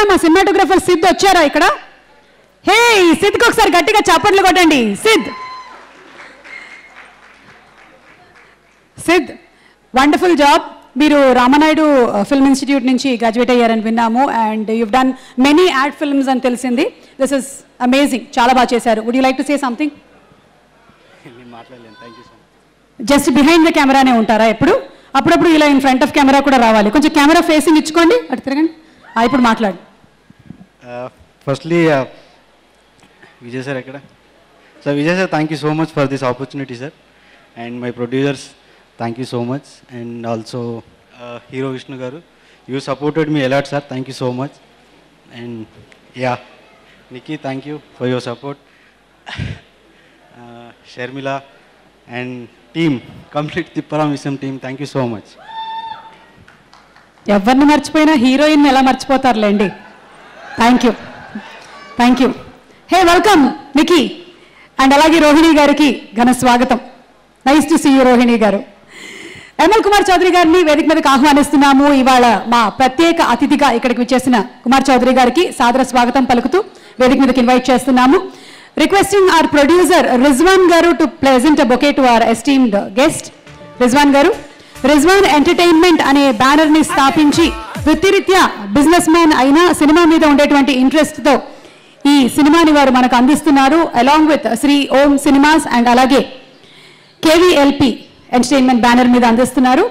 మా సినిమాటోగ్రఫర్ సిద్ధ్ వచ్చారా ఇక్కడ హే సిద్ధ్కి ఒకసారి గట్టిగా చప్పట్లు కొట్టండి సిద్ధ్ సిద్ధ్ వండర్ఫుల్ జాబ్ మీరు రామనాయుడు ఫిల్మ్ ఇన్స్టిట్యూట్ నుంచి గ్రాడ్యుయేట్ అయ్యారని విన్నాము and you done many ad films అని తెలిసింది దిస్ ఇస్ అమేజింగ్ చాలా బాగా చేశారు would you like to say something నేను మాట్లాడలేను thank you so much just behind the కెమెరానే ఉంటారా ఎప్పుడు అప్పుడప్పుడు ఇలా ఇన్ ఫ్రంట్ ఆఫ్ కెమెరా కూడా రావాలి కొంచెం కెమెరా ఫేసింగ్ ఇచ్చుకోండి అటు తిరగండి ఆ, ఇప్పుడు మాట్లాడు ఫస్ట్లీ విజయ్ సార్ ఎక్కడ sir Vijay sir thank you so much for this opportunity sir and my producers thank you so much and also hero Vishnu garu you supported me a lot sir thank you so much and yeah Nikki thank you for your support Sharmila and team complete తిప్పరాం విషయం team thank you so much ఎవరిని మర్చిపోయినా heroine ఎలా మర్చిపోతారులేండి thank you thank you hey welcome నికీ and అలాగే రోహిణి గారికి ఘన స్వాగతం nice to see you Rohini garu ML Kumar Chowdary గారిని వేదిక మీదకి ఆహ్వానిస్తున్నాము ఇవాళ మా ప్రత్యేక అతిథిగా ఇక్కడికి వచ్చేసిన కుమార్ చౌదరి గారికి సాదర స్వాగతం పలుకుతూ వేదిక మీదకి ఇన్వైట్ చేస్తున్నాము requesting are producer Rizwan garu to present bouquet to our esteemed guest Rizwan garu Rizwan entertainment అనే బ్యానర్ ని స్థాపించి వృత్తిరీత్యా బిజినెస్ మ్యాన్ అయినా సినిమా మీద ఉండేటువంటి ఇంట్రెస్ట్ తో ఈ సినిమాని వారు మనకు అందిస్తున్నారు along with Shri Om cinemas and అలాగే కేవీఎల్పి ఎంటర్టైన్మెంట్ బ్యానర్ మీద అందిస్తున్నారు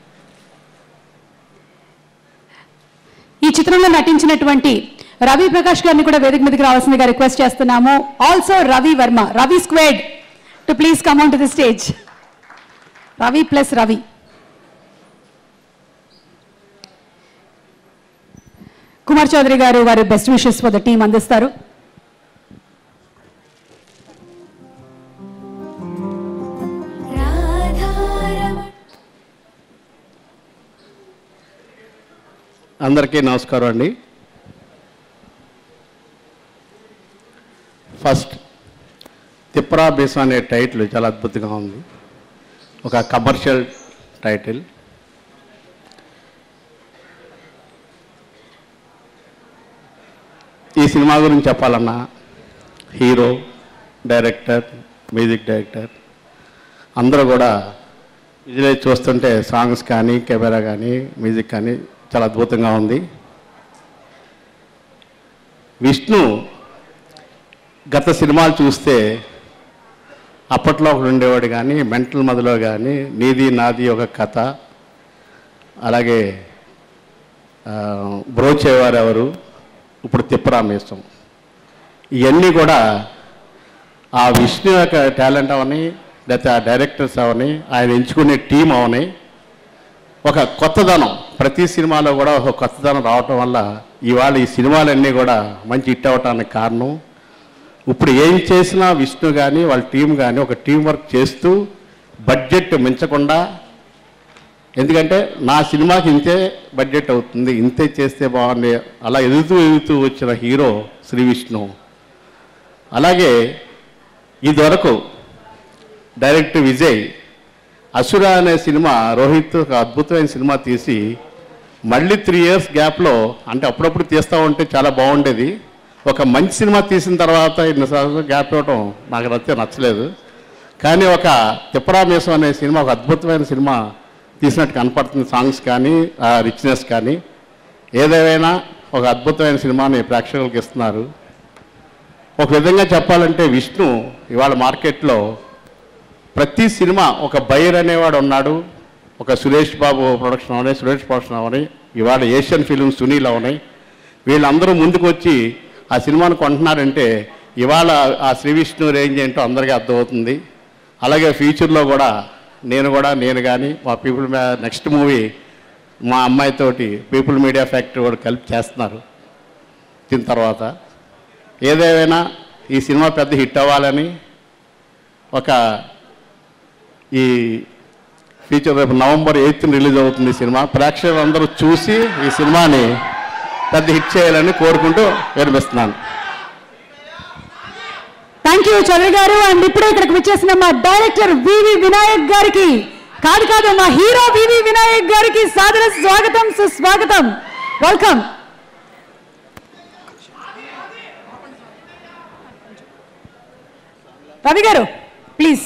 ఈ చిత్రంలో నటించినటువంటి రవి ప్రకాష్ గారిని కూడా వేదిక మీదకి రావాల్సిందిగా రిక్వెస్ట్ చేస్తున్నాము also Ravi Varma Ravi squad too please come on to the stage Ravi plus Ravi Kumar Chaudhary garu వారి best wishes for the team అందిస్తారు అందరికీ నమస్కారం అండి ఫస్ట్ తిప్పరా బేస్ అనే టైటిల్ చాలా అద్భుతంగా ఉంది ఒక కమర్షియల్ టైటిల్ ఈ సినిమా గురించి చెప్పాలన్నా హీరో డైరెక్టర్ మ్యూజిక్ డైరెక్టర్ అందరూ కూడా విజువలైజ్ చూస్తుంటే సాంగ్స్ కానీ కెమెరా కానీ మ్యూజిక్ కానీ చాలా అద్భుతంగా ఉంది విష్ణు గత సినిమాలు చూస్తే అప్పట్లో ఒకడు ఉండేవాడు కానీ మెంటల్ మదిలో కానీ నీది నాది ఒక కథ అలాగే ఆ, బ్రోచేవారు ఎవరు ఇప్పుడు తిప్పరామేశం ఇవన్నీ కూడా ఆ విష్ణు యొక్క టాలెంట్ అవని లేకపోతే ఆ డైరెక్టర్స్ అవని ఆయన ఎంచుకునే టీం అవని ఒక కొత్తదనం ప్రతి సినిమాలో కూడా ఒక కొత్తదనం రావటం వల్ల ఇవాళ ఈ సినిమాలన్నీ కూడా మంచి హిట్ అవటానికి కారణం ఇప్పుడు ఏం చేసినా విష్ణు కానీ వాళ్ళ టీం కానీ ఒక టీం వర్క్ చేస్తూ బడ్జెట్ మించకుండా ఎందుకంటే నా సినిమాకి ఇంతే బడ్జెట్ అవుతుంది ఇంతే చేస్తే బాగుంది అలా ఎదుగుతూ ఎదుగుతూ వచ్చిన హీరో శ్రీ విష్ణు అలాగే ఇదివరకు డైరెక్టర్ విజయ్ అసుర అనే సినిమా రోహిత్ ఒక అద్భుతమైన సినిమా తీసి మళ్ళీ త్రీ ఇయర్స్ గ్యాప్లో అంటే అప్పుడప్పుడు తీస్తూ ఉంటే చాలా బాగుండేది ఒక మంచి సినిమా తీసిన తర్వాత ఇన్నిసార్లు గ్యాప్ ఇవ్వటం నాకు నచ్చే నచ్చలేదు కానీ ఒక తిప్పరామేశం అనే సినిమా ఒక అద్భుతమైన సినిమా తీసినట్టు కనపడుతుంది సాంగ్స్ కానీ ఆ రిచ్నెస్ కానీ ఏదేమైనా ఒక అద్భుతమైన సినిమాని ప్రేక్షకులకు ఇస్తున్నారు ఒక విధంగా చెప్పాలంటే విష్ణు ఇవాళ మార్కెట్లో ప్రతి సినిమా ఒక బయర్ అనేవాడు ఉన్నాడు ఒక సురేష్ బాబు ప్రొడక్షన్ అవని సురేష్ ప్రొడక్షన్ అవని ఇవాళ ఏషియన్ ఫిలిం సునీల్ అవనాయి వీళ్ళందరూ ముందుకు వచ్చి ఆ సినిమాను కొంటున్నారంటే ఇవాళ ఆ శ్రీ విష్ణు రేంజ్ ఏంటో అందరికీ అర్థమవుతుంది అలాగే ఫ్యూచర్లో కూడా నేను కూడా నేను కానీ మా పీపుల్ నెక్స్ట్ మూవీ మా అమ్మాయితోటి పీపుల్ మీడియా ఫ్యాక్టరీ కూడా కలిపి చేస్తున్నారు దీని తర్వాత ఏదేమైనా ఈ సినిమా పెద్ద హిట్ అవ్వాలని ఒక ఈ ఫీచర్ రేపు నవంబర్ ఎయిత్ రిలీజ్ అవుతుంది ఈ సినిమా ప్రేక్షకులు అందరూ చూసి ఈ సినిమాని పెద్ద హిట్ చేయాలని కోరుకుంటూ విరమిస్తున్నాను థ్యాంక్ యూ చౌదరి గారు అండ్ ఇప్పుడే ఇక్కడికి వచ్చేసిన మా డైరెక్టర్ వివి వినాయక్ గారికి కాదు కాదు మా హీరో వివి వినాయక్ గారికి సాదర స్వాగతం సుస్వాగతం వెల్కమ్ రవి గారు ప్లీజ్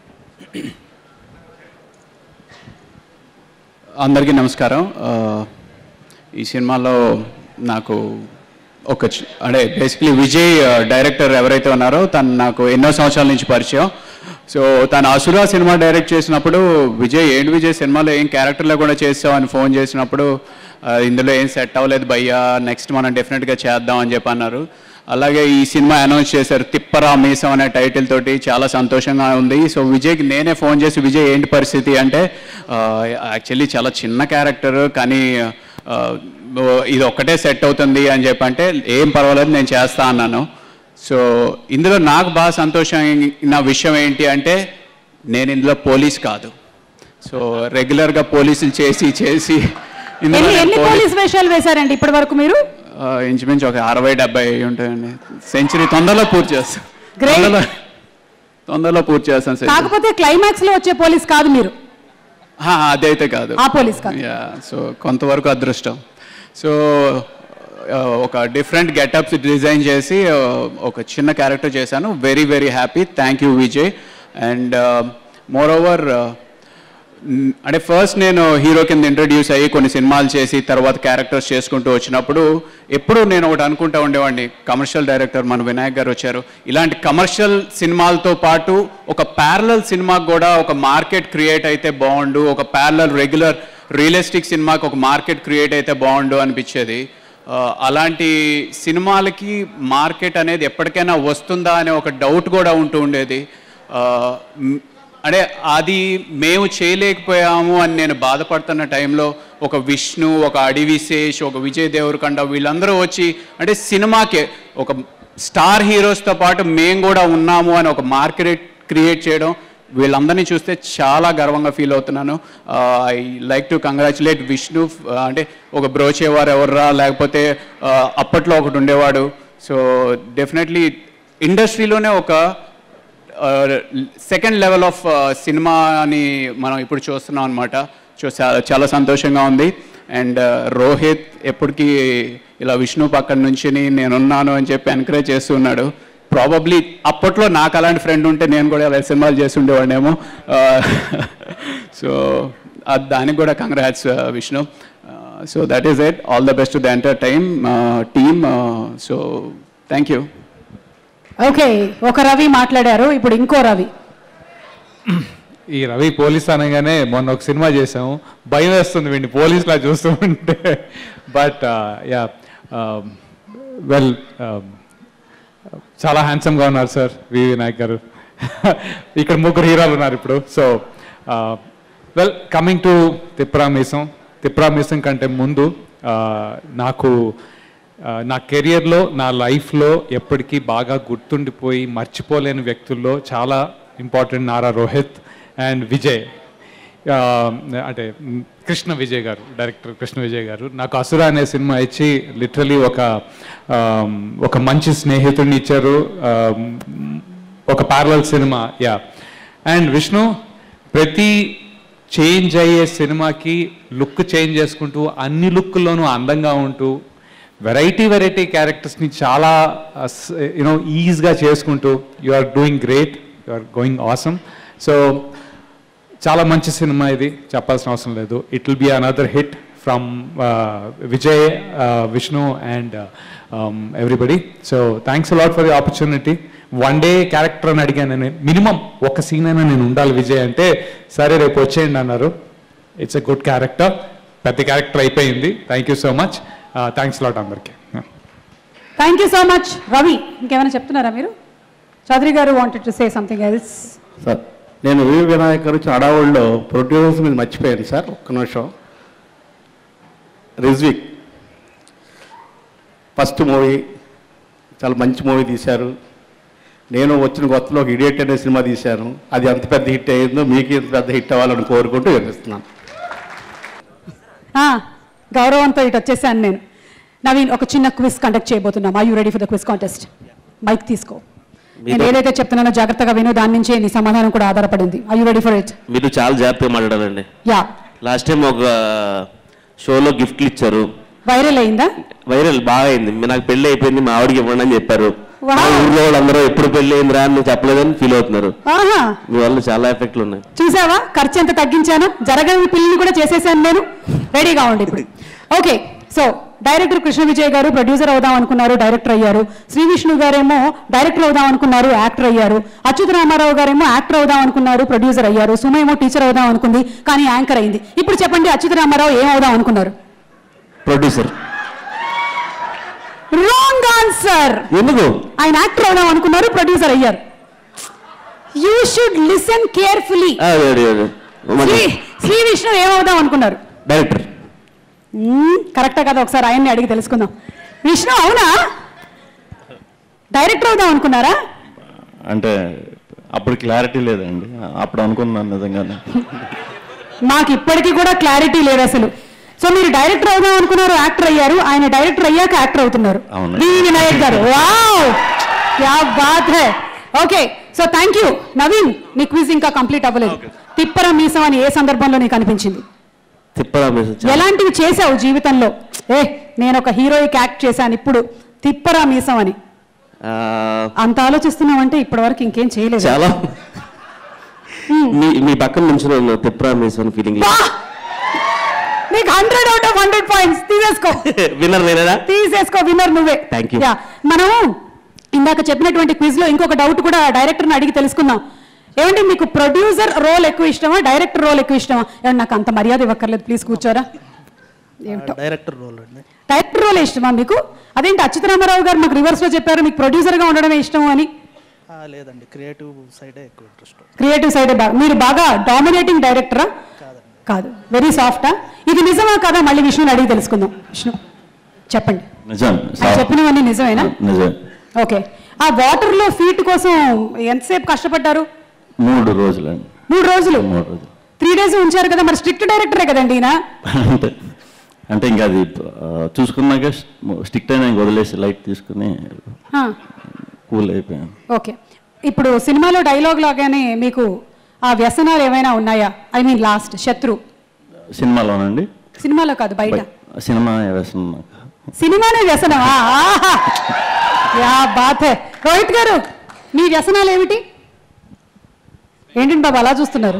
అందరికీ నమస్కారం ఆ, ఈ సినిమాలో నాకు ఒక చి- అంటే బేసిక్లీ విజయ్ ఆ, డైరెక్టర్ ఎవరైతే ఉన్నారో తను నాకు ఎన్నో సంవత్సరాల నుంచి పరిచయం సో తను అసురా సినిమా డైరెక్ట్ చేసినప్పుడు విజయ్ ఏంటి విజయ్ సినిమాలో ఏం క్యారెక్టర్లో కూడా చేస్తావు అని ఫోన్ చేసినప్పుడు ఆ, ఇందులో ఏం సెట్ అవ్వలేదు భయ్యా నెక్స్ట్ మనం డెఫినెట్గా చేద్దాం అని చెప్పి అన్నారు అలాగే ఈ సినిమా అనౌన్స్ చేశారు తిప్పరా మీసం అనే టైటిల్ తోటి చాలా సంతోషంగా ఉంది సో విజయ్కి నేనే ఫోన్ చేసి విజయ్ ఏంటి పరిస్థితి అంటే యాక్చువల్లీ చాలా చిన్న క్యారెక్టర్ కానీ ఆ, ఇది ఒక్కటే సెట్ అవుతుంది అని చెప్పి అంటే ఏం పర్వాలేదు నేను చేస్తా అన్నాను సో ఇందులో నాకు బాగా సంతోషమైన విషయం ఏంటి అంటే నేను ఇందులో పోలీస్ కాదు సో రెగ్యులర్గా పోలీసులు చేసి చేసి ఇందులో ఎన్ని నేను ఎన్ని పోలీస్- పోలీస్ వేషాలు వేశారండి ఇప్పటి వరకు మీరు ఆ, ఇంచుమించు ఒక అరవై డెబ్బై ఉంటాయండి సెంచరీ తొందరలో పూర్తి చేస్తాం Great. తొందరలో తొందరలో పూర్తి చేస్తాం సెంచరీ కాకపోతే క్లైమాక్స్ లో వచ్చే పోలీస్ కాదు మీరు ఆ, అదైతే కాదు ఆ పోలీస్ కాదు యా సో కొంతవరకు అదృష్టం సో ఆ, ఒక డిఫరెంట్ గెటప్స్ డిజైన్ చేసి ఆ, ఒక చిన్న క్యారెక్టర్ చేశాను very very happy thank you Vijay and more over అంటే ఫస్ట్ నేను హీరో కింద ఇంట్రడ్యూస్ అయ్యి కొన్ని సినిమాలు చేసి తర్వాత క్యారెక్టర్స్ చేసుకుంటూ వచ్చినప్పుడు ఎప్పుడూ నేను ఒకటి అనుకుంటా ఉండేవాడిని కమర్షియల్ డైరెక్టర్ మన వినాయక్ గారు వచ్చారు ఇలాంటి కమర్షియల్ సినిమాలతో పాటు ఒక ప్యారలల్ సినిమాకి కూడా ఒక మార్కెట్ క్రియేట్ అయితే బాగుండు ఒక ప్యారలల్ రెగ్యులర్ రియలిస్టిక్ సినిమాకి ఒక మార్కెట్ క్రియేట్ అయితే బాగుండు అనిపించేది ఆ, అలాంటి సినిమాలకి మార్కెట్ అనేది ఎప్పటికైనా వస్తుందా అనే ఒక డౌట్ కూడా ఉంటూ ఉండేది ఆ, మ్, అంటే అది మేము చేయలేకపోయాము అని నేను బాధపడుతున్న టైంలో ఒక విష్ణు ఒక అడివిశేష్ ఒక విజయ్ దేవరకొండ వీళ్ళందరూ వచ్చి అంటే సినిమాకే ఒక స్టార్ హీరోస్తో పాటు మేము కూడా ఉన్నాము అని ఒక మార్కెట్ క్రియేట్ చేయడం వీళ్ళందరినీ చూస్తే చాలా గర్వంగా ఫీల్ అవుతున్నాను I like to congratulate Vishnu ఆ, అంటే ఒక బ్రోచేవారు ఎవర్రా లేకపోతే ఆ, అప్పట్లో ఒకటి ఉండేవాడు సో డెఫినెట్లీ ఇండస్ట్రీలోనే ఒక సెకండ్ లెవెల్ ఆఫ్ సినిమాని మనం ఇప్పుడు చూస్తున్నాం అనమాట సో చా- చాలా సంతోషంగా ఉంది అండ్ రోహిత్ ఎప్పటికీ ఇలా విష్ణు పక్కన నుంచి నేనున్నాను అని చెప్పి ఎంకరేజ్ చేస్తున్నాడు ప్రాబబ్లీ అప్పట్లో నాకు అలాంటి ఫ్రెండ్ ఉంటే నేను కూడా ఇలా సినిమాలు చేసి ఉండేవాడినేమో సో దానికి కూడా congrats Vishnu so that is it all the best to the entire team so thank you okay ఒక రవి మాట్లాడారు ఇప్పుడు ఇంకో రవి ఈ రవి పోలీస్ అనగానే మొన్న ఒక సినిమా చేసాము భయం వేస్తుంది వీడిని పోలీస్లా చూస్తూ ఉంటే బట్ యా వెల్ చాలా హ్యాండ్సమ్గా ఉన్నారు సార్ వి వినాయక్ గారు ఇక్కడ ముగ్గురు హీరోలు ఉన్నారు ఇప్పుడు so welcoming to Tippara Meesam Tippara మీసం కంటే ముందు uh, నాకు ఆ, నా కెరియర్లో నా లైఫ్లో ఎప్పటికీ బాగా గుర్తుండిపోయి మర్చిపోలేని వ్యక్తుల్లో చాలా ఇంపార్టెంట్ నారా రోహిత్ అండ్ విజయ్ ఆ, అంటే మ్, కృష్ణ విజయ్ గారు డైరెక్టర్ కృష్ణ విజయ్ గారు నాకు అసుర అనే సినిమా ఇచ్చి లిటరలీ ఒక ఆ, ఒక మంచి స్నేహితుడిని ఇచ్చారు ఆ, మ్, ఒక ప్యారలల్ సినిమా యా అండ్ విష్ణు ప్రతి చేంజ్ అయ్యే సినిమాకి లుక్ చేంజ్ చేసుకుంటూ అన్ని లుక్లోనూ అందంగా ఉంటూ వెరైటీ వెరైటీ క్యారెక్టర్స్ని చాలా యూనో ఈజీగా చేసుకుంటూ you are doing great you are going awesome so చాలా మంచి సినిమా ఇది చెప్పాల్సిన అవసరం లేదు it will be another hit from Vijay Vishnu and everybody so thanks a lot for the opportunity one day character అని అడిగాను నేను మినిమం ఒక సీన్ అయినా నేను ఉండాలి విజయ్ అంటే సరే రేపు వచ్చేయండి అన్నారు ఇట్స్ ఎ గుడ్ క్యారెక్టర్ పెద్ద క్యారెక్టర్ అయిపోయింది thank you so much thanks lot అందరికీ thank you so much Ravi ఇంకేమైనా చెప్తున్నారా మీరు Chaudhary garu wanted to say something else sir నేను వి వినాయక్ గారు వచ్చిన అడావుల్లో ప్రొడ్యూసర్స్ మీద మర్చిపోయాను సార్ ఒక్క నిమిషం రిజ్విక్ ఫస్ట్ మూవీ చాలా మంచి మూవీ తీశారు నేను వచ్చిన కొత్తలో ఒక ఇడియట్ అనే సినిమా తీశాను అది ఎంత పెద్ద హిట్ అయ్యిందో మీకు ఎంత పెద్ద హిట్ అవ్వాలని కోరుకుంటూ వినిస్తున్నాను గౌరవంతో ఇటు వచ్చేసాను నేను నవీన్ ఒక చిన్న క్విజ్ కండక్ట్ చేయబోతున్నాం I you ready for the quiz contest mike తీసుకో నేను ఏదైతే చెప్తున్నానో జాగ్రత్తగా విను దాని నుంచే నీ సమాధానం కూడా ఆధారపడింది I you ready for it మీరు చాలా జాగ్రత్తగా మాట్లాడారండి యా లాస్ట్ టైం ఒక షోలో గిఫ్ట్లు ఇచ్చారు వైరల్ అయిందా వైరల్ బాగా అయింది మీ నాకు పెళ్ళి అయిపోయింది మా ఆవిడకి ఇవ్వండి అని చెప్పారు మా Wow. ఊర్లో వాళ్ళందరూ ఎప్పుడు పెళ్లి అయిందిరా అని నువ్వు చెప్పలేదని ఫీల్ అవుతున్నారు ఆహా మీ వల్ల చాలా ఎఫెక్ట్లు ఉన్నాయి చూసావా ఖర్చు ఎంత తగ్గించాను జరగని పిల్లలు కూడా చేసేసాను నేను రెడీగా ఉండి ఇప్పుడు okay so director Krishna Vijay garu producer అవుదాం అనుకున్నారు డైరెక్టర్ అయ్యారు శ్రీ విష్ణు గారేమో డైరెక్టర్ అవుదాం అనుకున్నారు యాక్టర్ అయ్యారు అచ్యుత రామారావు గారేమో యాక్టర్ అవుదాం అనుకున్నారు ప్రొడ్యూసర్ అయ్యారు సుమ ఏమో టీచర్ అవుదాం అనుకుంది కానీ యాంకర్ అయింది ఇప్పుడు చెప్పండి అచ్యుత రామారావు ఏం అవుదాం అనుకున్నారు ప్రొడ్యూసర్ రాంగ్ ఆన్సర్ ఎందుకు ఆయన యాక్టర్ అవుదాం అనుకున్నారు ప్రొడ్యూసర్ అయ్యారు యూ షుడ్ లిసన్ కేర్ఫుల్లీ ఆ, అదే, అదే, అదే. మరి శ్రీ శ్రీ విష్ణు ఏమవుదాం అనుకున్నారు డైరెక్టర్ మ్మ్, కరెక్టా కదా ఒకసారి ఆయన్ని అడిగి తెలుసుకుందాం విష్ణు అవునా డైరెక్టర్ అవుదాం అనుకున్నారా అంటే అప్పుడు క్లారిటీ లేదండి అప్పుడు అనుకున్నాను నిజంగానే మాకు ఇప్పటికీ కూడా క్లారిటీ లేదు అసలు సో మీరు డైరెక్టర్ అవుదాం అనుకున్నారు యాక్టర్ అయ్యారు ఆయన డైరెక్టర్ అయ్యాక యాక్టర్ అవుతున్నారు అవునండి. వి వినాయక్ గారు వావ్ క్యా బాత్ హై okay so thank you Naveen నీ క్విజ్ ఇంకా కంప్లీట్ అవ్వలేదు తిప్పర మీసం అని ఏ సందర్భంలో నీకు అనిపించింది తిప్పరా మెసేజ్ ఎలాంటివి చేసావు జీవితంలో ఏ నేను ఒక హీరోయిక్ యాక్ట్ చేశాను ఇప్పుడు తిప్పరా మీసం అని అంత ఆలోచిస్తున్నావంటే ఇప్పటి వరకు ఇంకేం చేయలేదు చాలా మీ మీ పక్కన నుంచి తిప్పరా మెసేజ్ ఫీలింగ్ బా! నీకు hundred out of hundred points తీసేసుకో విన్నర్ నేనేనా తీసేసుకో విన్నర్ నువ్వే Thank you. యా మనం ఇందాక చెప్పినటువంటి క్విజ్ లో ఇంకొక డౌట్ కూడా డైరెక్టర్ని అడిగి తెలుసుకుందాం ఏమంటే మీకు ప్రొడ్యూసర్ రోల్ ఎక్కువ ఇష్టమా డైరెక్టర్ రోల్ ఎక్కువ ఇష్టమా ఏమంటే నాకు అంత మర్యాద ఇవ్వక్కర్లేదు ప్లీజ్ కూర్చోరా ఏమిటో డైరెక్టర్ రోల్ అండి డైరెక్టర్ రోల్ ఇష్టమా మీకు అదేంటి అచ్యుత రామారావు గారు మాకు రివర్స్ లో చెప్పారు మీకు ప్రొడ్యూసర్ గా ఉండడమే ఇష్టం అని ఆ, లేదండి క్రియేటివ్ సైడే ఎక్కువ ఇంట్రెస్ట్ క్రియేటివ్ సైడ్ మీరు బాగా డామినేటింగ్ డైరెక్టరా కాదు వెరీ సాఫ్టా ఇది నిజమా కాదా మళ్ళీ విష్ణుని అడిగి తెలుసుకుందాం విష్ణు చెప్పండి నిజం ఆయన చెప్పినవన్నీ నిజమేనా నిజం ఓకే ఆ వాటర్ లో ఫీట్ కోసం ఎంతసేపు కష్టపడ్డారు మూడు రోజులండి మూడు రోజులు మూడు రోజులు త్రీ డేస్ ఉంచారు కదా మరి స్ట్రిక్ట్ డైరెక్టరే కదండి ఈయన అంటే అంటే ఇంకా అది ఆ, చూసుకున్నాక స్టిక్ అయినా ఇంక వదిలేసి లైట్ తీసుకుని ఆ, కూల్ అయిపోయాను ఓకే ఇప్పుడు సినిమాలో డైలాగ్ లాగానే మీకు ఆ వ్యసనాలు ఏమైనా ఉన్నాయా ఐ మీన్ లాస్ట్ శత్రు సినిమాలోనండి సినిమాలో కాదు బయట బై- సినిమా వ్యసనం నాకు సినిమానే వ్యసనమా ఆహా! Yeah bath high. Rohit garu మీ వ్యసనాలు ఏమిటి ఏంటండి బాబు అలా చూస్తున్నారు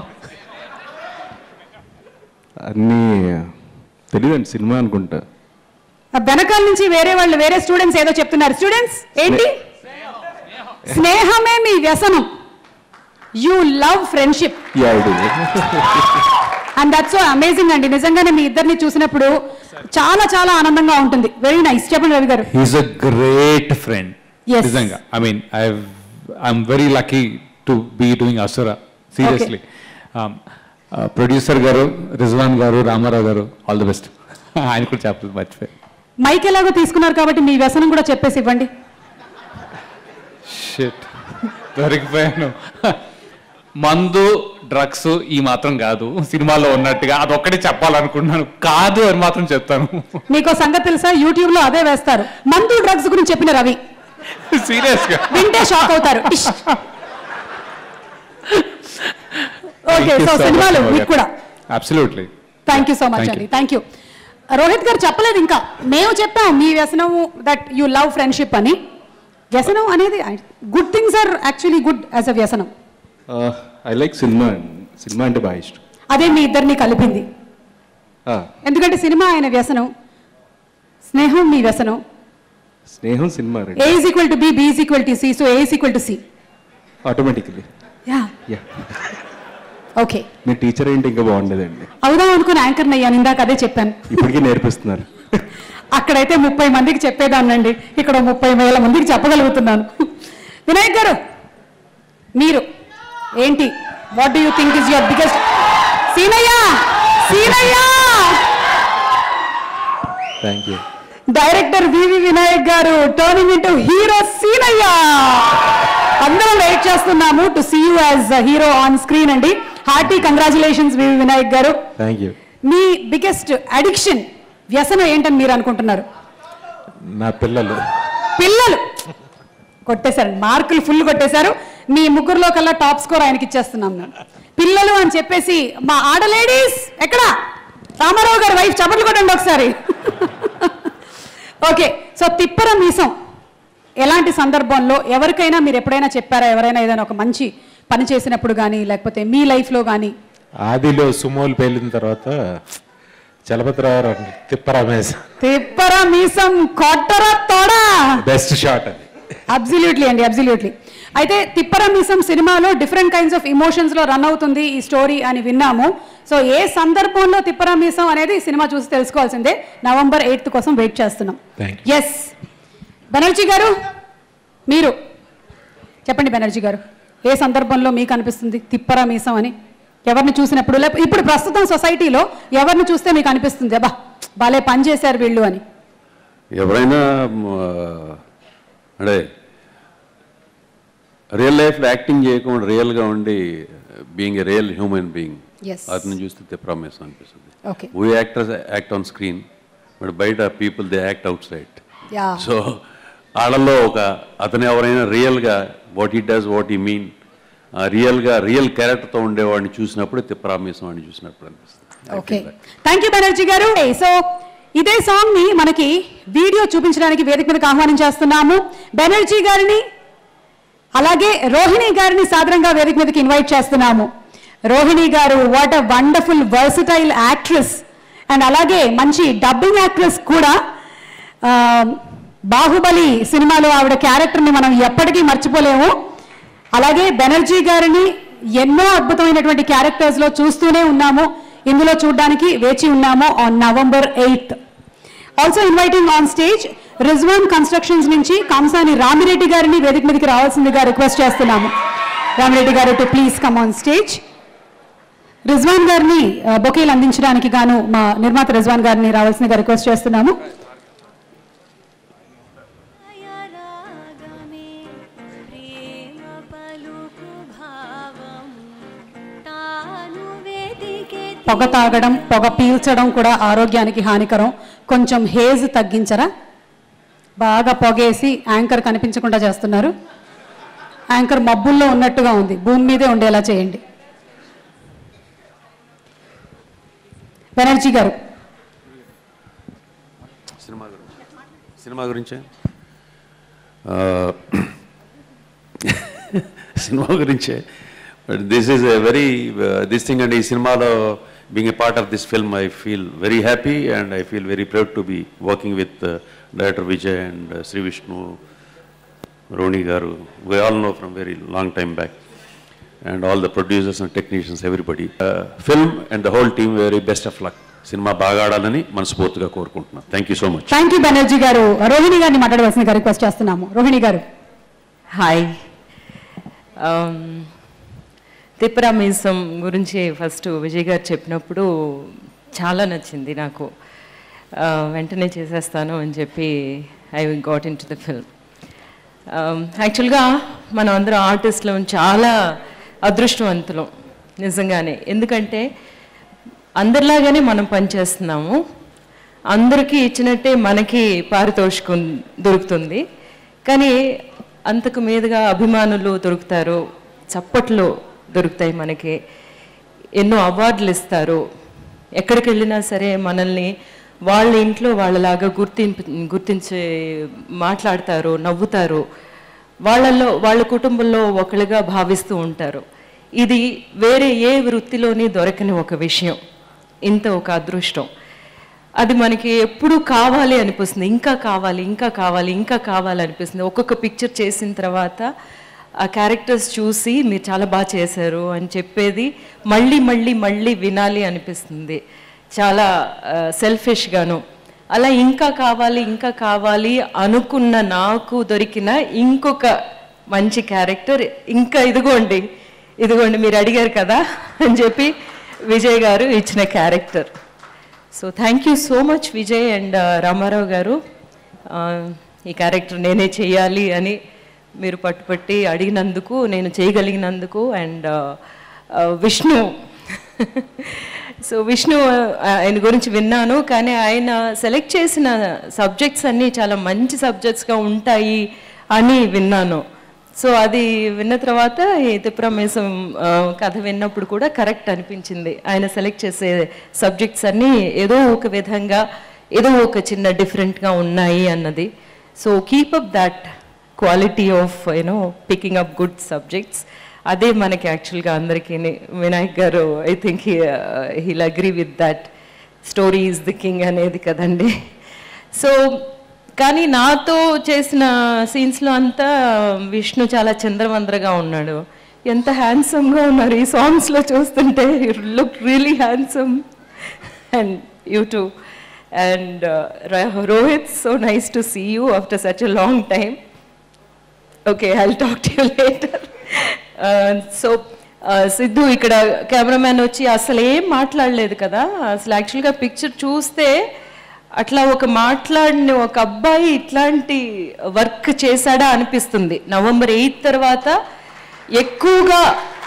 అన్నీ తెలియదండి సినిమా అనుకుంటా ఆ వెనకాల నుంచి వేరే వాళ్ళు వేరే స్టూడెంట్స్ ఏదో చెప్తున్నారు స్టూడెంట్స్ ఏంటి స్నేహమే మీ వ్యసనం యూ లవ్ ఫ్రెండ్షిప్ యా ఇది అండ్ దట్స్ సో అమేజింగ్ అండి నిజంగానే మీ ఇద్దరిని చూసినప్పుడు చాలా చాలా ఆనందంగా ఉంటుంది వెరీ నైస్ చెప్పండి Ravi garu he's a great friend Yes. నిజంగా I mean I I'm very lucky to be doing Asura seriously producer garu Rizwan గారు రామారావు గారు ఆల్ ది బెస్ట్ ఆయన కూడా చెప్పలేదు మర్చిపోయి మైక్ ఎలాగో తీసుకున్నారు కాబట్టి మీ వ్యసనం కూడా చెప్పేసి ఇవ్వండి షిట్ దొరికిపోయాను మందు డ్రగ్స్ ఈ మాత్రం కాదు సినిమాలో ఉన్నట్టుగా అదొక్కటి చెప్పాలనుకుంటున్నాను కాదు అని మాత్రం చెప్తాను మీకు సంగతి తెలుసా యూట్యూబ్ లో అదే వేస్తారు మందు డ్రగ్స్ గురించి చెప్పిన రవి సీరియస్ గా వింటే షాక్ అవుతారు ఇష్. ఓకే సో సినిమాలు మీకు కూడా absolutely thank you so much Thank అండి you. Thank you Rohit garu చెప్పలేదు ఇంకా మేము చెప్పాం మీ వ్యసనము దట్ యు లవ్ ఫ్రెండ్షిప్ అని వ్యసనం అనేది good things are actually good as a వ్యసనం ఐ లైక్ సినిమా అండి సినిమా అంటే బాగా ఇష్టం అదే మీ ఇద్దరిని కలిపింది ఆ, ఎందుకంటే సినిమా ఆయన వ్యసనం స్నేహం మీ వ్యసనం స్నేహం సినిమా ఏ రండి is equal to B B is equal to C so A is equal to C automatically yeah yeah okay నేను టీచర్ ఏంటి ఇంకా బాగుండేదండి అవుదాం అనుకుని యాంకర్ అయ్యాను ఇందాక అదే చెప్పాను ఇప్పటికీ నేర్పిస్తున్నారు అక్కడైతే ముప్పై మందికి చెప్పేదాన్నండి ఇక్కడ ముప్పై వేల మందికి చెప్పగలుగుతున్నాను వినాయక్ గారు మీరు ఏంటి what do you think is your biggest Seenaiah Seenaiah thank you director VV Vinayak garu turning into hero Seenaiah అందరం వెయిట్ చేస్తున్నాము to see you as hero on screen అండి hearty congratulations VV Vinayak garu thank you మీ బిగ్గెస్ట్ అడిక్షన్ వ్యసనం ఏంటని మీరు అనుకుంటున్నారు నా పిల్లలు పిల్లలు కొట్టేశారు మార్కులు ఫుల్ కొట్టేశారు మీ ముగ్గురులో కల్లా టాప్ స్కోర్ ఆయనకి ఇచ్చేస్తున్నాం మేము పిల్లలు అని చెప్పేసి మా ఆడ లేడీస్ ఎక్కడ రామారావు గారి వైఫ్ చప్పట్లు కొట్టండి ఒకసారి ఓకే సో తిప్పర మీసం ఎలాంటి సందర్భంలో ఎవరికైనా మీరు ఎప్పుడైనా చెప్పారా ఎవరైనా ఏదైనా ఒక మంచి పని చేసినప్పుడు కానీ లేకపోతే మీ లైఫ్లో కానీ ఆదిలో సుమోలు పేలిన తర్వాత చలపతిరావు తిప్పరామేశ్ తిప్పరా మీసం కొట్టరా తోడా బెస్ట్ షాట్ అది అబ్సల్యూట్లీ అండి అబ్సల్యూట్లీ అయితే తిప్పరా మీసం సినిమాలో డిఫరెంట్ కైండ్స్ ఆఫ్ ఇమోషన్స్ లో రన్ అవుతుంది ఈ స్టోరీ అని విన్నాము సో ఏ సందర్భంలో తిప్పరా మీసం అనేది ఈ సినిమా చూసి తెలుసుకోవాల్సిందే నవంబర్ ఎయిత్ కోసం వెయిట్ చేస్తున్నాం Thank ఎస్ బెనర్జీ గారు మీరు చెప్పండి బెనర్జీ గారు ఏ సందర్భంలో మీకు అనిపిస్తుంది తిప్పరా మీసం అని ఎవరిని చూసినప్పుడు లేకపోతే ఇప్పుడు ప్రస్తుతం సొసైటీలో ఎవరిని చూస్తే మీకు అనిపిస్తుంది అబ్బా భలే పని చేశారు వీళ్ళు అని ఎవరైనా మ, అంటే రియల్ లైఫ్లో యాక్టింగ్ చేయకుండా రియల్గా ఉండి being a real human being Yes. అతను చూస్తే తిప్రామేసం అనిపిస్తుంది okay we actors act on screen but బయట people they act outside yeah so వాళ్ళల్లో ఒక అతను ఎవరైనా రియల్గా what he does what he mean రియల్గా రియల్ క్యారెక్టర్తో ఉండేవాడిని చూసినప్పుడు తిప్పరామేశం వాడిని చూసినప్పుడు అనిపిస్తుంది I okay feel that. Thank you Banerjee గారు సో ఇదే సాంగ్ ని మనకి వీడియో చూపించడానికి వేదిక మీదకి ఆహ్వానం చేస్తున్నాము బెనర్జీ గారిని అలాగే రోహిణి గారిని సాదరంగా వేదిక మీదకి ఇన్వైట్ చేస్తున్నాము రోహిణి గారు what a wonderful versatile actress and అలాగే మంచి డబ్బింగ్ యాక్ట్రెస్ కూడా ఆ, బాహుబలి సినిమాలో ఆవిడ క్యారెక్టర్ని మనం ఎప్పటికీ మర్చిపోలేము అలాగే బెనర్జీ గారిని ఎన్నో అద్భుతమైనటువంటి క్యారెక్టర్స్ లో చూస్తూనే ఉన్నాము ఇందులో చూడడానికి వేచి ఉన్నాము on November eighth also inviting on stage Rizwan constructions నుంచి కంసాని రామిరెడ్డి గారిని వేదిక మీదకి రావాల్సిందిగా రిక్వెస్ట్ చేస్తున్నాము రామిరెడ్డి గారు to please come on stage Rizwan గారిని ఆ, బొకేలు అందించడానికి గాను మా నిర్మాత రిజ్వాన్ గారిని రావాల్సిందిగా రిక్వెస్ట్ చేస్తున్నాము పొగ తాగడం పొగ పీల్చడం కూడా ఆరోగ్యానికి హానికరం కొంచెం హేజ్ తగ్గించరా బాగా పొగేసి యాంకర్ కనిపించకుండా చేస్తున్నారు యాంకర్ మబ్బుల్లో ఉన్నట్టుగా ఉంది భూమి మీదే ఉండేలా చేయండి బెనర్జీ గారు సినిమా గురించి సినిమా గురించే ఆ, సినిమా గురించే but this is a very this thing and ఈ సినిమాలో being a part of this film I feel very happy and I feel very proud to be working with director Vijay and Shri Vishnu Rohini గారు we all know from very long time back and all the producers and technicians everybody film and the whole team very best of luck cinema బాగా ఆడాలని మనస్ఫూర్తిగా కోరుకుంటున్నాను thank you so much thank you Banerjee గారు రోహిణి గారిని మాట్లాడవలసిందిగా request చేస్తున్నాము రోహిణి గారు hi తిప్పరా మీసం గురించి ఫస్ట్ విజయ్ గారు చెప్పినప్పుడు చాలా నచ్చింది నాకు ఆ, వెంటనే చేసేస్తాను అని చెప్పి I got into the film యాక్చువల్గా మనం అందరం ఆర్టిస్టులం చాలా అదృష్టవంతులం నిజంగానే ఎందుకంటే అందరిలాగానే మనం పనిచేస్తున్నాము అందరికీ ఇచ్చినట్టే మనకి పారితోషికం దొరుకుతుంది కానీ అంతకు మీదుగా అభిమానులు దొరుకుతారు చప్పట్లు దొరుకుతాయి మనకి ఎన్నో అవార్డులు ఇస్తారు ఎక్కడికి వెళ్ళినా సరే మనల్ని వాళ్ళ ఇంట్లో వాళ్ళలాగా గుర్తింపు గుర్తించి మాట్లాడతారు నవ్వుతారు వాళ్ళల్లో వాళ్ళ కుటుంబంలో ఒకళ్ళుగా భావిస్తూ ఉంటారు ఇది వేరే ఏ వృత్తిలోని దొరకని ఒక విషయం ఇంత ఒక అదృష్టం అది మనకి ఎప్పుడు కావాలి అనిపిస్తుంది ఇంకా కావాలి ఇంకా కావాలి ఇంకా కావాలి అనిపిస్తుంది ఒక్కొక్క పిక్చర్ చేసిన తర్వాత ఆ క్యారెక్టర్స్ చూసి మీరు చాలా బాగా చేశారు అని చెప్పేది మళ్ళీ మళ్ళీ మళ్ళీ వినాలి అనిపిస్తుంది చాలా సెల్ఫిష్గాను అలా ఇంకా కావాలి ఇంకా కావాలి అనుకున్న నాకు దొరికిన ఇంకొక మంచి క్యారెక్టర్ ఇంకా ఇదిగోండి ఇదిగోండి మీరు అడిగారు కదా అని చెప్పి విజయ్ గారు ఇచ్చిన character so thank you so much Vijay and Ramarao గారు ఆ, ఈ క్యారెక్టర్ నేనే చేయాలి అని మీరు పట్టుపట్టి అడిగినందుకు నేను చేయగలిగినందుకు అండ్ విష్ణు సో విష్ణు ఆ, ఆయన గురించి విన్నాను కానీ ఆయన సెలెక్ట్ చేసిన సబ్జెక్ట్స్ అన్నీ చాలా మంచి సబ్జెక్ట్స్గా ఉంటాయి అని విన్నాను సో అది విన్న తర్వాత ఈ తిప్రమేశం ఆ, కథ విన్నప్పుడు కూడా కరెక్ట్ అనిపించింది ఆయన సెలెక్ట్ చేసే సబ్జెక్ట్స్ అన్నీ ఏదో ఒక విధంగా ఏదో ఒక చిన్న డిఫరెంట్గా ఉన్నాయి అన్నది so keep up that quality of you know picking up good subjects అదే మనకి యాక్చువల్గా అందరికీ వినాయక్ గారు I think he'll agree with that story is the king అనేది కదండి సో కానీ నాతో చేసిన సీన్స్లో అంతా విష్ణు చాలా చంద్రవందరగా ఉన్నాడు ఎంత హ్యాండ్సమ్గా ఉన్నారు ఈ సాంగ్స్లో చూస్తుంటే look really handsome and you too and Rohit so nice to see you after such a long time okay I talk to you later so Siddhu ఇక్కడ కెమెరామ్యాన్ వచ్చి అసలు ఏం మాట్లాడలేదు కదా అసలు యాక్చువల్గా పిక్చర్ చూస్తే అట్లా ఒక మాట్లాడిన ఒక అబ్బాయి ఇట్లాంటి వర్క్ చేశాడా అనిపిస్తుంది నవంబర్ ఎయిత్ తర్వాత ఎక్కువగా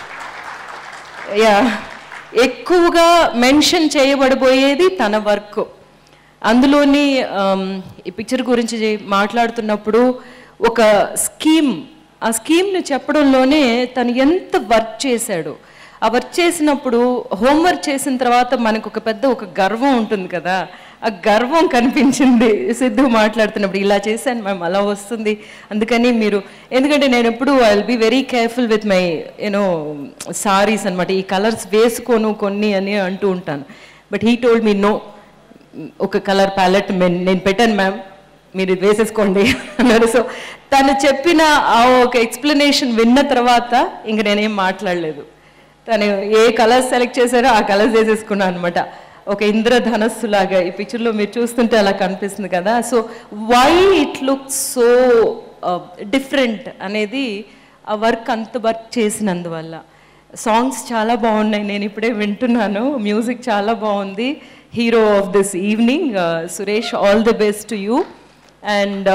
యా ఎక్కువగా మెన్షన్ చేయబడబోయేది తన వర్క్ అందులోని ఆమ్, ఈ పిక్చర్ గురించి చే- మాట్లాడుతున్నప్పుడు ఒక స్కీమ్ ఆ స్కీమ్ని చెప్పడంలోనే తను ఎంత వర్క్ చేశాడు ఆ వర్క్ చేసినప్పుడు హోంవర్క్ చేసిన తర్వాత మనకు ఒక పెద్ద ఒక గర్వం ఉంటుంది కదా ఆ గర్వం కనిపించింది సిద్ధు మాట్లాడుతున్నప్పుడు ఇలా చేశాను మ్యామ్ అలా వస్తుంది అందుకని మీరు ఎందుకంటే నేను ఎప్పుడు I will be very careful with my you know saris అనమాట ఈ కలర్స్ వేసుకోను కొన్ని అని అంటూ ఉంటాను but he told me no ఒక కలర్ ప్యాలెట్ నేను పెట్టాను మ్యామ్ మీరు ఇది వేసేసుకోండి అన్నారు సో తను చెప్పిన ఆ ఒక ఎక్స్ప్లెనేషన్ విన్న తర్వాత ఇంక నేనేం మాట్లాడలేదు తను ఏ కలర్స్ సెలెక్ట్ చేశారో ఆ కలర్స్ వేసేసుకున్నాను అనమాట ఒక ఇంద్రధనస్సు లాగా ఈ పిక్చర్లో మీరు చూస్తుంటే అలా కనిపిస్తుంది కదా so why it look so different అనేది ఆ వర్క్ అంత వర్క్ చేసినందువల్ల సాంగ్స్ చాలా బాగున్నాయి నేను ఇప్పుడే వింటున్నాను మ్యూజిక్ చాలా బాగుంది hero of this evening Suresh all the best to you and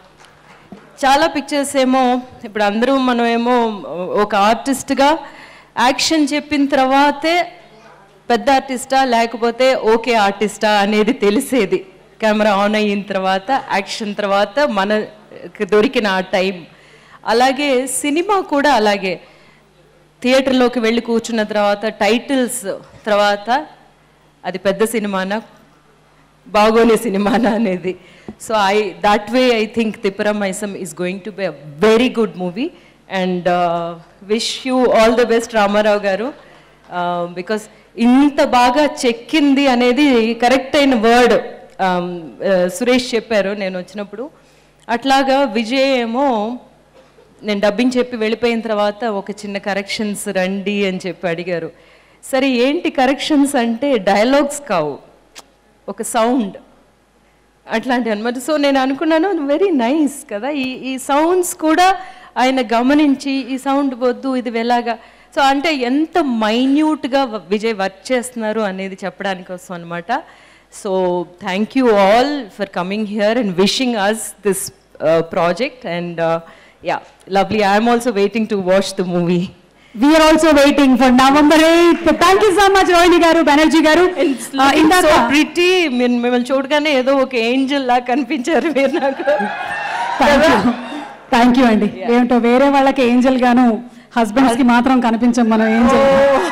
చాలా పిక్చర్స్ ఏమో ఇప్పుడు అందరూ మనం ఏమో ఒక ఆర్టిస్ట్గా యాక్షన్ చెప్పిన తర్వాతే పెద్ద ఆర్టిస్టా లేకపోతే ఓకే ఆర్టిస్టా అనేది తెలిసేది కెమెరా ఆన్ అయిన తర్వాత యాక్షన్ తర్వాత మనకు దొరికిన ఆ టైం అలాగే సినిమా కూడా అలాగే థియేటర్లోకి వెళ్ళి కూర్చున్న తర్వాత టైటిల్స్ తర్వాత అది పెద్ద సినిమానా బాగోని సినిమానా అనేది so I that way I think Tipparamesam is going to be a very good movie and wish you all the best Ramarao గారు బికాస్ ఇంత బాగా చెక్కింది అనేది కరెక్ట్ అయిన వర్డ్ సురేష్ చెప్పారు నేను వచ్చినప్పుడు అట్లాగా విజయ్ ఏమో నేను డబ్బింగ్ చెప్పి వెళ్ళిపోయిన తర్వాత ఒక చిన్న కరెక్షన్స్ రండి అని చెప్పి అడిగారు సరే ఏంటి కరెక్షన్స్ అంటే డైలాగ్స్ కావు ఒక సౌండ్ అట్లాంటి అనమాట సో నేను అనుకున్నాను వెరీ నైస్ కదా ఈ ఈ సౌండ్స్ కూడా ఆయన గమనించి ఈ సౌండ్ వద్దు ఇది ఎలాగా సో అంటే ఎంత మైన్యూట్గా విజయ్ వర్క్ చేస్తున్నారు అనేది చెప్పడానికి వస్తాం అనమాట so thank you all for coming here and wishing us this project and yeah lovely I'm also waiting to watch the movie we're also waiting for November eighth thank you so much Rohini గారు బెనర్జీ గారు ఆ, ఇందాక so pretty మీరు మిమ్మల్ని చూడగానే ఏదో ఒక Angel లా కనిపించారు మీరు నాకు థ్యాంక్ యూ థ్యాంక్ యూ అండి ఏమిటో వేరే వాళ్ళకి ఏంజల్ గాను హస్బెండ్స్ కి మాత్రం కనిపించం మనం ఏంజల్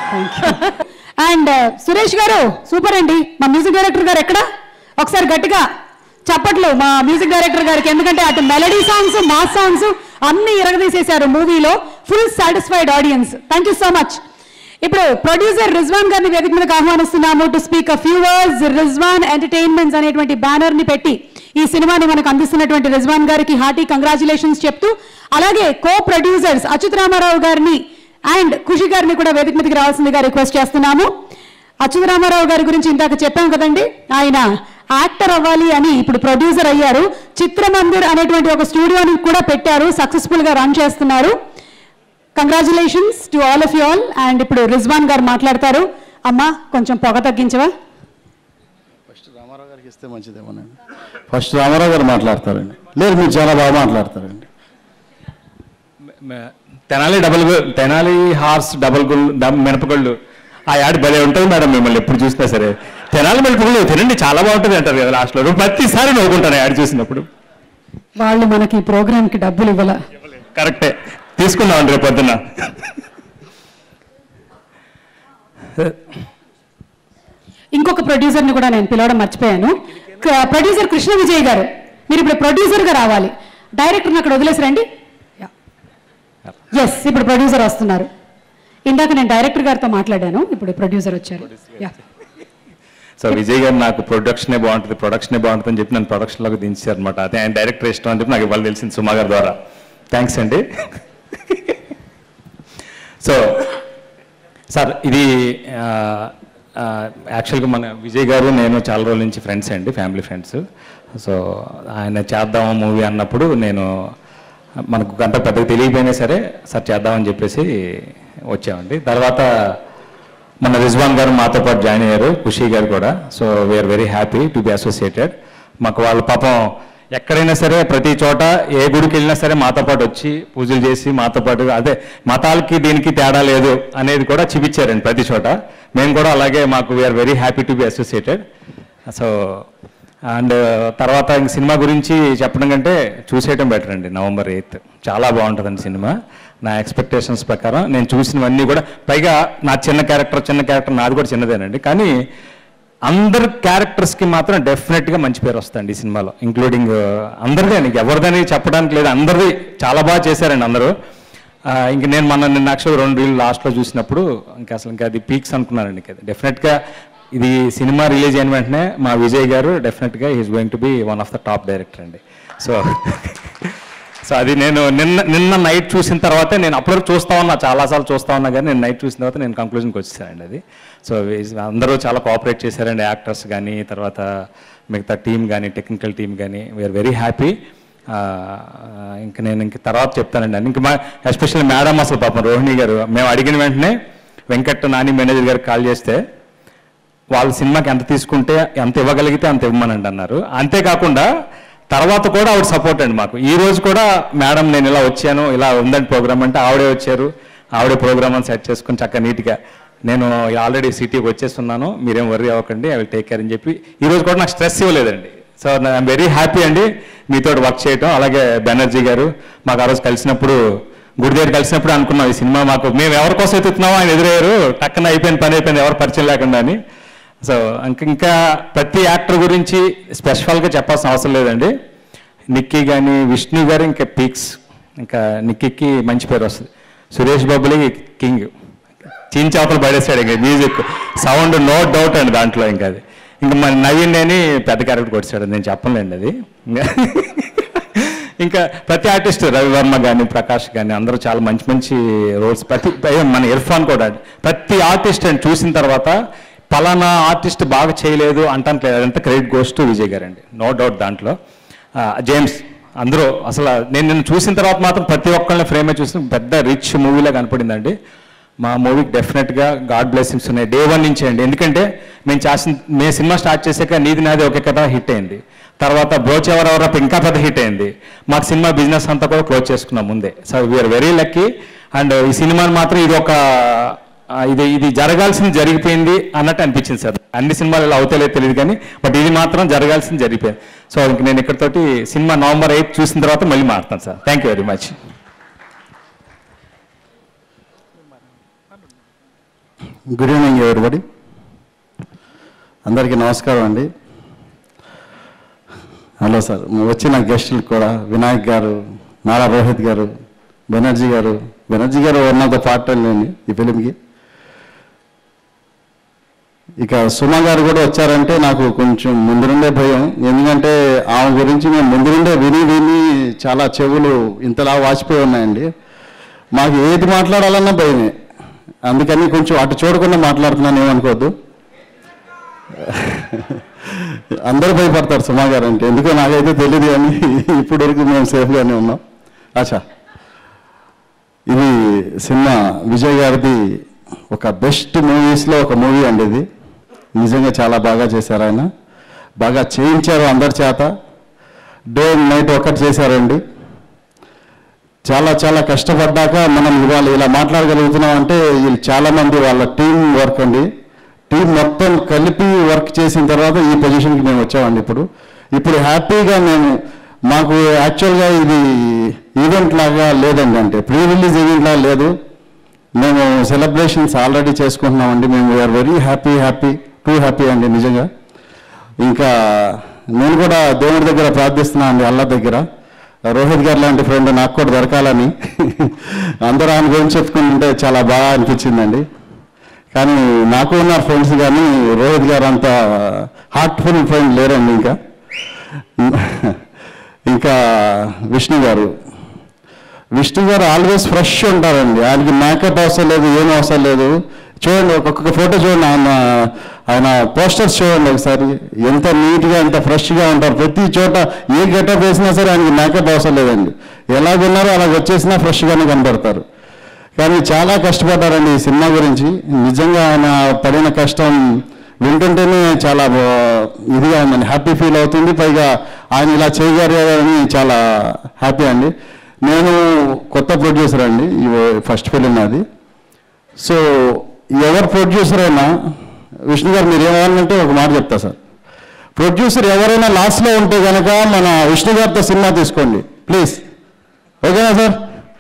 అండ్ సురేష్ గారు సూపర్ అండి మా మ్యూజిక్ డైరెక్టర్ గారు ఎక్కడ ఒకసారి గట్టిగా చప్పట్లు మా మ్యూజిక్ డైరెక్టర్ గారికి ఎందుకంటే అటు మెలడీ సాంగ్స్ మాస్ సాంగ్స్ అన్ని ఇరగదీసేశారు మూవీలో full satisfied audience thank you so much ఇప్పుడు ప్రొడ్యూసర్ రిజ్వాన్ గారిని వేదిక మీదకి ఆహ్వానిస్తున్నాము to speak a few words Rizwan entertainments అనేటువంటి బ్యానర్ ని పెట్టి ఈ సినిమాని మనకు అందిస్తున్నటువంటి రిజ్వాన్ గారికి హార్టీ కంగ్రాచులేషన్స్ చెప్తూ అలాగే కో ప్రొడ్యూసర్స్ అచ్యుత్ రామారావు గారిని అండ్ ఖుషి గారిని కూడా వేదిక మీదకి రావాల్సిందిగా రిక్వెస్ట్ చేస్తున్నాము అచ్యుత రామారావు గారి గురించి ఇందాక చెప్పాం కదండి ఆయన యాక్టర్ అవ్వాలి అని ఇప్పుడు ప్రొడ్యూసర్ అయ్యారు చిత్రమందిర్ అనేటువంటి ఒక స్టూడియోని కూడా పెట్టారు సక్సెస్ఫుల్ గా రన్ చేస్తున్నారు congratulations to all of you all and ఇప్పుడు రిజ్వాన్ గారు మాట్లాడతారు అమ్మా కొంచెం పొగ తగ్గించవా రామారావు గారికి ఇస్తే మంచిదేమోనండి ఫస్ట్ రామారావు గారు మాట్లాడతారండి లేదు మీరు చాలా బాగా మాట్లాడతారండి తెనాలి డబల్ గు- తెనాలి హార్స్ డబల్ గుళ్ళు డబ్- మినపగుళ్ళు ఆ యాడ్ భలే ఉంటుంది మేడం మిమ్మల్ని ఎప్పుడు చూసినా సరే తెనాలి మినపగుళ్ళు తినండి చాలా బాగుంటుంది అంటారు కదా లాస్ట్లో ప్రతిసారి నవ్వుకుంటాను యాడ్ చూసినప్పుడు వాళ్ళు మనకి ఈ ప్రోగ్రామ్ కి డబ్బులు ఇవ్వాల కరెక్టే తీసుకుందాం రేపు పొద్దున్న ఇంకొక ప్రొడ్యూసర్ ని కూడా నేను పిలవడం మర్చిపోయాను క- ప్రొడ్యూసర్ కృష్ణ విజయ్ గారు మీరు ఇప్పుడు ప్రొడ్యూసర్ గా రావాలి డైరెక్టర్ని అక్కడ వదిలేసి రండి ఎస్ ఇప్పుడు ప్రొడ్యూసర్ వస్తున్నారు ఇందాక నేను డైరెక్టర్ గారితో మాట్లాడాను ఇప్పుడు ప్రొడ్యూసర్ వచ్చారు యా సో విజయ్ గారు నాకు ప్రొడక్షనే బాగుంటుంది ప్రొడక్షనే బాగుంటుంది అని చెప్పి నన్ను ప్రొడక్షన్లోకి దించారు అనమాట అదే ఆయన డైరెక్టర్ ఇష్టం అని చెప్పి నాకు ఇవాళ తెలిసింది సుమా గారి ద్వారా థ్యాంక్స్ అండి సో సార్ ఇది ఆ, ఆ, యాక్చువల్గా మన విజయ్ గారు నేను చాలా రోజుల నుంచి ఫ్రెండ్స్ అండి ఫ్యామిలీ ఫ్రెండ్స్ సో ఆయన చేద్దాం మూవీ అన్నప్పుడు నేను మనకు గంట పెద్దగా తెలియపోయినా సరే సార్ చేద్దామని చెప్పేసి వచ్చామండి తర్వాత మన రిజ్వాన్ గారు మాతో పాటు జాయిన్ అయ్యారు ఖుషి గారు కూడా so we're very happy to be associated మాకు వాళ్ళ పాపం ఎక్కడైనా సరే ప్రతి చోట ఏ గుడికి వెళ్ళినా సరే మాతో పాటు వచ్చి పూజలు చేసి మాతో పాటు అదే మతాలకి దీనికి తేడా లేదు అనేది కూడా చూపించారండి ప్రతి చోట మేము కూడా అలాగే మాకు we're very happy to be associated so and తర్వాత ఇంక సినిమా గురించి చెప్పడం కంటే చూసేయటం బెటర్ అండి నవంబర్ ఎయిత్ చాలా బాగుంటుందండి సినిమా నా ఎక్స్పెక్టేషన్స్ ప్రకారం నేను చూసినవన్నీ కూడా పైగా నా చిన్న క్యారెక్టర్ చిన్న క్యారెక్టర్ నాది కూడా చిన్నదేనండి కానీ అందరు క్యారెక్టర్స్కి మాత్రం డెఫినెట్గా మంచి పేరు వస్తుంది ఈ సినిమాలో ఇంక్లూడింగ్ అందరిదే నీకు ఎవరిదని చెప్పడానికి లేదు అందరిది చాలా బాగా చేశారండి అందరూ ఆ, ఇంక నేను మన నిన్న యాక్చువల్ రెండు రీల్ లాస్ట్లో చూసినప్పుడు ఇంకా అసలు ఇంకా అది పీక్స్ అనుకున్నానండి ఇంకా డెఫినెట్గా ఇది సినిమా రిలీజ్ అయిన వెంటనే మా విజయ్ గారు డెఫినెట్గా is going to be one of the top director అండి సో సో అది నేను నిన్న నిన్న నైట్ చూసిన తర్వాతే నేను అప్పటివరకు చూస్తా ఉన్నా చాలాసార్లు చూస్తా ఉన్నా కానీ నేను నైట్ చూసిన తర్వాత నేను కంక్లూజన్కి వచ్చేసానండి అది సో ఈ- అందరూ చాలా కోఆపరేట్ చేశారండి యాక్టర్స్ కానీ తర్వాత మిగతా టీం కానీ టెక్నికల్ టీం కానీ వీఆర్ వెరీ హ్యాపీ ఇంకా నేను ఇంక తర్వాత చెప్తానండి ఇంక మా ఎస్పెషల్లీ మేడం అసలు పాపం రోహిణి గారు మేము అడిగిన వెంటనే వెంకట్ నాని మేనేజర్ గారికి కాల్ చేస్తే వాళ్ళ సినిమాకి ఎంత తీసుకుంటే ఎంత ఇవ్వగలిగితే అంత ఇవ్వమనండి అన్నారు అంతేకాకుండా తర్వాత కూడా ఆవిడ సపోర్ట్ అండి మాకు ఈ రోజు కూడా మేడం నేను ఇలా వచ్చాను ఇలా ఉందండి ప్రోగ్రామ్ అంటే ఆవిడే వచ్చారు ఆవిడే ప్రోగ్రామ్ అని సెట్ చేసుకుని చక్కగా నీట్గా నేను ఆల్రెడీ సిటీకి వచ్చేస్తున్నాను మీరేం వర్రీ అవ్వకండి ఐ విల్ టేక్ కేర్ అని చెప్పి ఈ రోజు కూడా నాకు స్ట్రెస్ ఇవ్వలేదండి సో ఐఎమ్ వెరీ హ్యాపీ అండి మీతో వర్క్ చేయటం అలాగే బెనర్జీ గారు మాకు ఆ రోజు కలిసినప్పుడు గుడి దగ్గర కలిసినప్పుడు అనుకున్నాం ఈ సినిమా మాకు మేము ఎవరి కోసం ఎత్తుతున్నామో ఆయన ఎదురయ్యారు టక్కన అయిపోయింది పని అయిపోయింది ఎవరు పరిచయం లేకుండా అని సో ఇంక ఇంకా ప్రతి యాక్టర్ గురించి స్పెషల్గా చెప్పాల్సిన అవసరం లేదండి నిక్కీ కానీ విష్ణు గారు ఇంకా పీక్స్ ఇంకా నిక్కీకి మంచి పేరు వస్తుంది సురేష్ బాబులి కింగ్ చించి అవతల పడేస్తాడు ఇంకా మ్యూజిక్ సౌండ్ నో డౌట్ అండి దాంట్లో ఇంకా అది ఇంకా మన నవీన్ అని పెద్ద క్యారెక్టర్ కొట్టాడు నేను చెప్పలేండి అది ఇంకా ప్రతి ఆర్టిస్ట్ రవివర్మ కానీ ప్రకాష్ కానీ అందరూ చాలా మంచి మంచి రోల్స్ ప్రతి పైగా మన ఇర్ఫాన్ కూడా ప్రతి ఆర్టిస్ట్ అని చూసిన తర్వాత పలానా ఆర్టిస్ట్ బాగా చేయలేదు అంటానికి లేదు అదంతా క్రెడిట్ గోస్ టు విజయ్ గారు అండి నో డౌట్ దాంట్లో ఆ, జేమ్స్ అందరూ అసలు నేను నిన్ను చూసిన తర్వాత మాత్రం ప్రతి ఒక్కళ్ళని ఫ్రేమే చూసిన పెద్ద రిచ్ మూవీలా కనపడిందండి మా మూవీకి డెఫినెట్గా గాడ్ బ్లెస్సింగ్స్ ఉన్నాయి డే వన్ నుంచి అండి ఎందుకంటే మేము చేసిన మేము సినిమా స్టార్ట్ చేసాక నీది నాది ఒకే కథ హిట్ అయింది తర్వాత బ్రోచ్ ఎవరెవరప్ప ఇంకా పెద్ద హిట్ అయింది మాకు సినిమా బిజినెస్ అంతా కూడా క్లోజ్ చేసుకున్నాం ముందే so we're very lucky and ఈ సినిమాని మాత్రం ఇది ఒక ఆ, ఇది ఇది జరగాల్సింది జరిగిపోయింది అన్నట్టు అనిపించింది సార్ అన్ని సినిమాలు ఇలా అవుతాయో తెలియదు కానీ బట్ ఇది మాత్రం జరగాల్సింది జరిగిపోయింది సో ఇంక నేను ఇక్కడతోటి సినిమా నవంబర్ ఎయిత్ చూసిన తర్వాత మళ్ళీ మాట్లాడతాను sir thank you very much good evening everybody అందరికీ నమస్కారం అండి హలో సార్ వచ్చిన గెస్టులకు కూడా వినాయక్ గారు నారా రోహిత్ గారు బెనర్జీ గారు బెనర్జీ గారు వన్ ఆఫ్ ద పార్ట్ అండి ఈ ఫిలింకి ఇక సుమ గారు కూడా వచ్చారంటే నాకు కొంచెం ముందు నుండే భయం ఎందుకంటే ఆమె గురించి మేము ముందు నుండే విని విని చాలా చెవులు ఇంతలా వాచిపోయి ఉన్నాయండి మాకు ఏది మాట్లాడాలన్నా భయమే అందుకని కొంచెం అటు చూడకుండా మాట్లాడుతున్నాను ఏమనుకోవద్దు అందరూ భయపడతారు సుమా గారు అంటే ఎందుకో నాకైతే తెలియదు కానీ ఇప్పటి వరకు మేము సేఫ్గానే ఉన్నాం ఆచా ఇది సినిమా విజయ్ గారిది ఒక బెస్ట్ మూవీస్లో ఒక మూవీ అండి ఇది నిజంగా చాలా బాగా చేశారు ఆయన బాగా చేయించారు అందరి చేత డే అండ్ నైట్ ఒక్కటి చేశారండి చాలా చాలా కష్టపడ్డాక మనం ఇవాళ ఇలా మాట్లాడగలుగుతున్నాం అంటే వీళ్ళు చాలా మంది వాళ్ళ టీం వర్క్ అండి టీం మొత్తం కలిపి వర్క్ చేసిన తర్వాత ఈ పొజిషన్కి మేము వచ్చామండి ఇప్పుడు ఇప్పుడు హ్యాపీగా మేము మాకు యాక్చువల్గా ఇది ఈవెంట్ లాగా లేదండి అంటే ప్రీ రిలీజ్ ఈవెంట్ లాగా లేదు మేము సెలబ్రేషన్స్ ఆల్రెడీ చేసుకుంటున్నామండి మేము we're very happy happy to happy అండి నిజంగా ఇంకా నేను కూడా దేవుడి దగ్గర ప్రార్థిస్తున్నాను అండి అల్లా దగ్గర రోహిత్ గారు లాంటి ఫ్రెండ్ నాకు కూడా దొరకాలని అందరూ ఆయన గురించి చెప్పుకుంటుంటే చాలా బాగా అనిపించిందండి కానీ నాకు ఉన్న ఫ్రెండ్స్ కానీ రోహిత్ గారు అంత హార్ట్ఫుల్ ఫ్రెండ్ లేరండి ఇంకా ఇంకా విష్ణు గారు విష్ణు గారు ఆల్వేస్ ఫ్రెష్ ఉంటారండి ఆయనకి మేకప్ అవసరం లేదు ఏం అవసరం లేదు చూడండి ఒక్కొక్క ఫోటో చూడండి ఆయన ఆయన పోస్టర్స్ చూడండి ఒకసారి ఎంత నీట్గా ఎంత ఫ్రెష్గా ఉంటారు ప్రతి చోట ఏ గెటప్ వేసినా సరే ఆయనకి మేకప్ అవసరం లేదండి ఎలాగున్నారో అలాగ వచ్చేసినా ఫ్రెష్గానే కనపడతారు కానీ చాలా కష్టపడ్డారండి ఈ సినిమా గురించి నిజంగా ఆయన పడిన కష్టం వింటుంటేనే చాలా బా- ఇదిగా ఉందండి హ్యాపీ ఫీల్ అవుతుంది పైగా ఆయన ఇలా చేయగలిగారని చాలా హ్యాపీ అండి నేను కొత్త ప్రొడ్యూసర్ అండి ఫస్ట్ ఫిలిం అది సో ఎవరు ప్రొడ్యూసర్ అయినా విష్ణు గారు మీరు ఏమన్నారంటే ఒక మాట చెప్తా సార్ ప్రొడ్యూసర్ ఎవరైనా లాస్ట్లో ఉంటే కనుక మన విష్ణు గారితో సినిమా తీసుకోండి ప్లీజ్ ఓకేనా సార్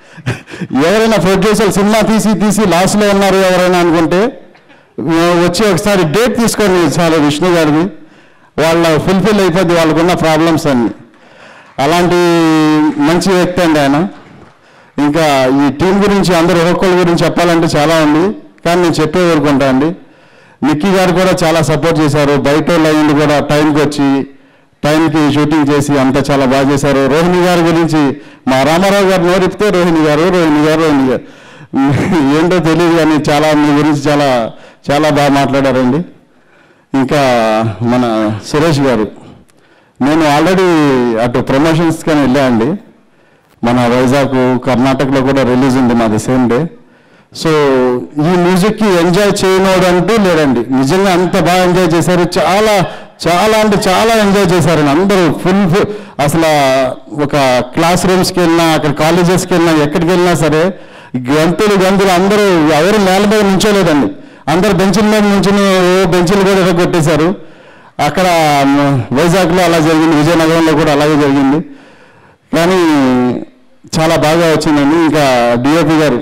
ఎవరైనా ప్రొడ్యూసర్ సినిమా తీసి తీసి లాస్ట్లో ఉన్నారు ఎవరైనా అనుకుంటే వ- వచ్చి ఒకసారి డేట్ తీసుకోండి చాలా విష్ణు గారిది వాళ్ళ ఫుల్ఫిల్ అయిపోద్ది వాళ్ళకున్న ప్రాబ్లమ్స్ అన్ని అలాంటి మంచి వ్యక్తి అండి ఆయన ఇంకా ఈ టీం గురించి అందరు ఒక్కొక్కరి గురించి చెప్పాలంటే చాలా ఉంది కానీ నేను చెప్పే ఊరుకుంటా అండి నిక్కీ గారు కూడా చాలా సపోర్ట్ చేశారు బయట వాళ్ళు అయ్యింది కూడా టైంకి వచ్చి టైంకి షూటింగ్ చేసి అంతా చాలా బాగా చేశారు రోహిణి గారి గురించి మా రామారావు గారు నోరిపితే రోహిణి గారు రోహిణి గారు రోహిణి గారు ఏంటో తెలియదు కానీ చాలా మీ గురించి చాలా చాలా బాగా మాట్లాడారండి ఇంకా మన సురేష్ గారు నేను ఆల్రెడీ అటు ప్రమోషన్స్ కానీ వెళ్ళా అండి మన వైజాగ్ కర్ణాటకలో కూడా రిలీజ్ ఉంది మాది సేమ్ డే సో ఈ మ్యూజిక్కి ఎంజాయ్ చేయనోడు అంటూ లేడండి నిజంగా అంత బాగా ఎంజాయ్ చేశారు చాలా చాలా అంటే చాలా ఎంజాయ్ చేశారండి అందరూ ఫుల్ అసలు ఒక క్లాస్ రూమ్స్కి వెళ్ళినా అక్కడ కాలేజెస్కి వెళ్ళినా ఎక్కడికి వెళ్ళినా సరే గంతులు గంతులు అందరూ ఎవరు నేల మీద నుంచోలేదండి అందరు బెంచుల మీద నుంచుని ఓ బెంచులు కూడా కొట్టేశారు అక్కడ మ, వైజాగ్లో అలా జరిగింది విజయనగరంలో కూడా అలాగే జరిగింది కానీ చాలా బాగా వచ్చిందండి ఇంకా డిఓపి గారు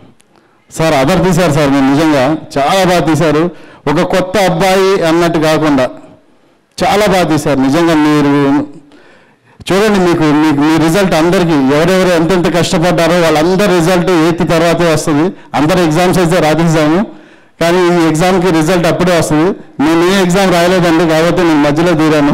సార్ అదర్ తీశారు సార్ మీరు నిజంగా చాలా బాగా తీశారు ఒక కొత్త అబ్బాయి అన్నట్టు కాకుండా చాలా బాగా తీశారు నిజంగా మీరు చూడండి మీకు మీకు మీ రిజల్ట్ అందరికీ ఎవరెవరు ఎంతెంత కష్టపడ్డారో వాళ్ళందరి రిజల్ట్ ఎయిత్ తర్వాతే వస్తుంది అందరు ఎగ్జామ్స్ అయితే రాసేసాము కానీ ఈ ఎగ్జామ్కి రిజల్ట్ అప్పుడే వస్తుంది నేను ఏ ఎగ్జామ్ రాయలేదండి కాబట్టి నేను మధ్యలో దూరాను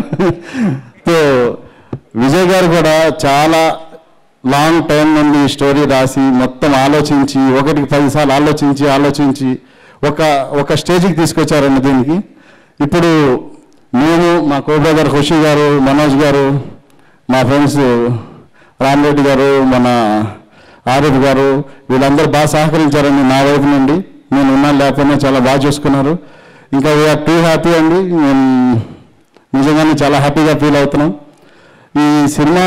సో విజయ్ గారు కూడా చాలా లాంగ్ టైం నుండి ఈ స్టోరీ రాసి మొత్తం ఆలోచించి ఒకటికి పదిసార్లు ఆలోచించి ఆలోచించి ఒక ఒక స్టేజ్కి తీసుకొచ్చారండి దీనికి ఇప్పుడు మేము మా కో బ్రదర్ ఖుషి గారు మనోజ్ గారు మా ఫ్రెండ్స్ రామరెడ్డి గారు మన ఆరిఫ్ గారు వీళ్ళందరూ బాగా సహకరించారండి నా వైపు నుండి నేను ఉన్నా లేకపోయినా చాలా బాగా చూసుకున్నారు ఇంకా వీఆర్ టూ హ్యాపీ అండి మేము నిజంగానే చాలా హ్యాపీగా ఫీల్ అవుతున్నాం ఈ సినిమా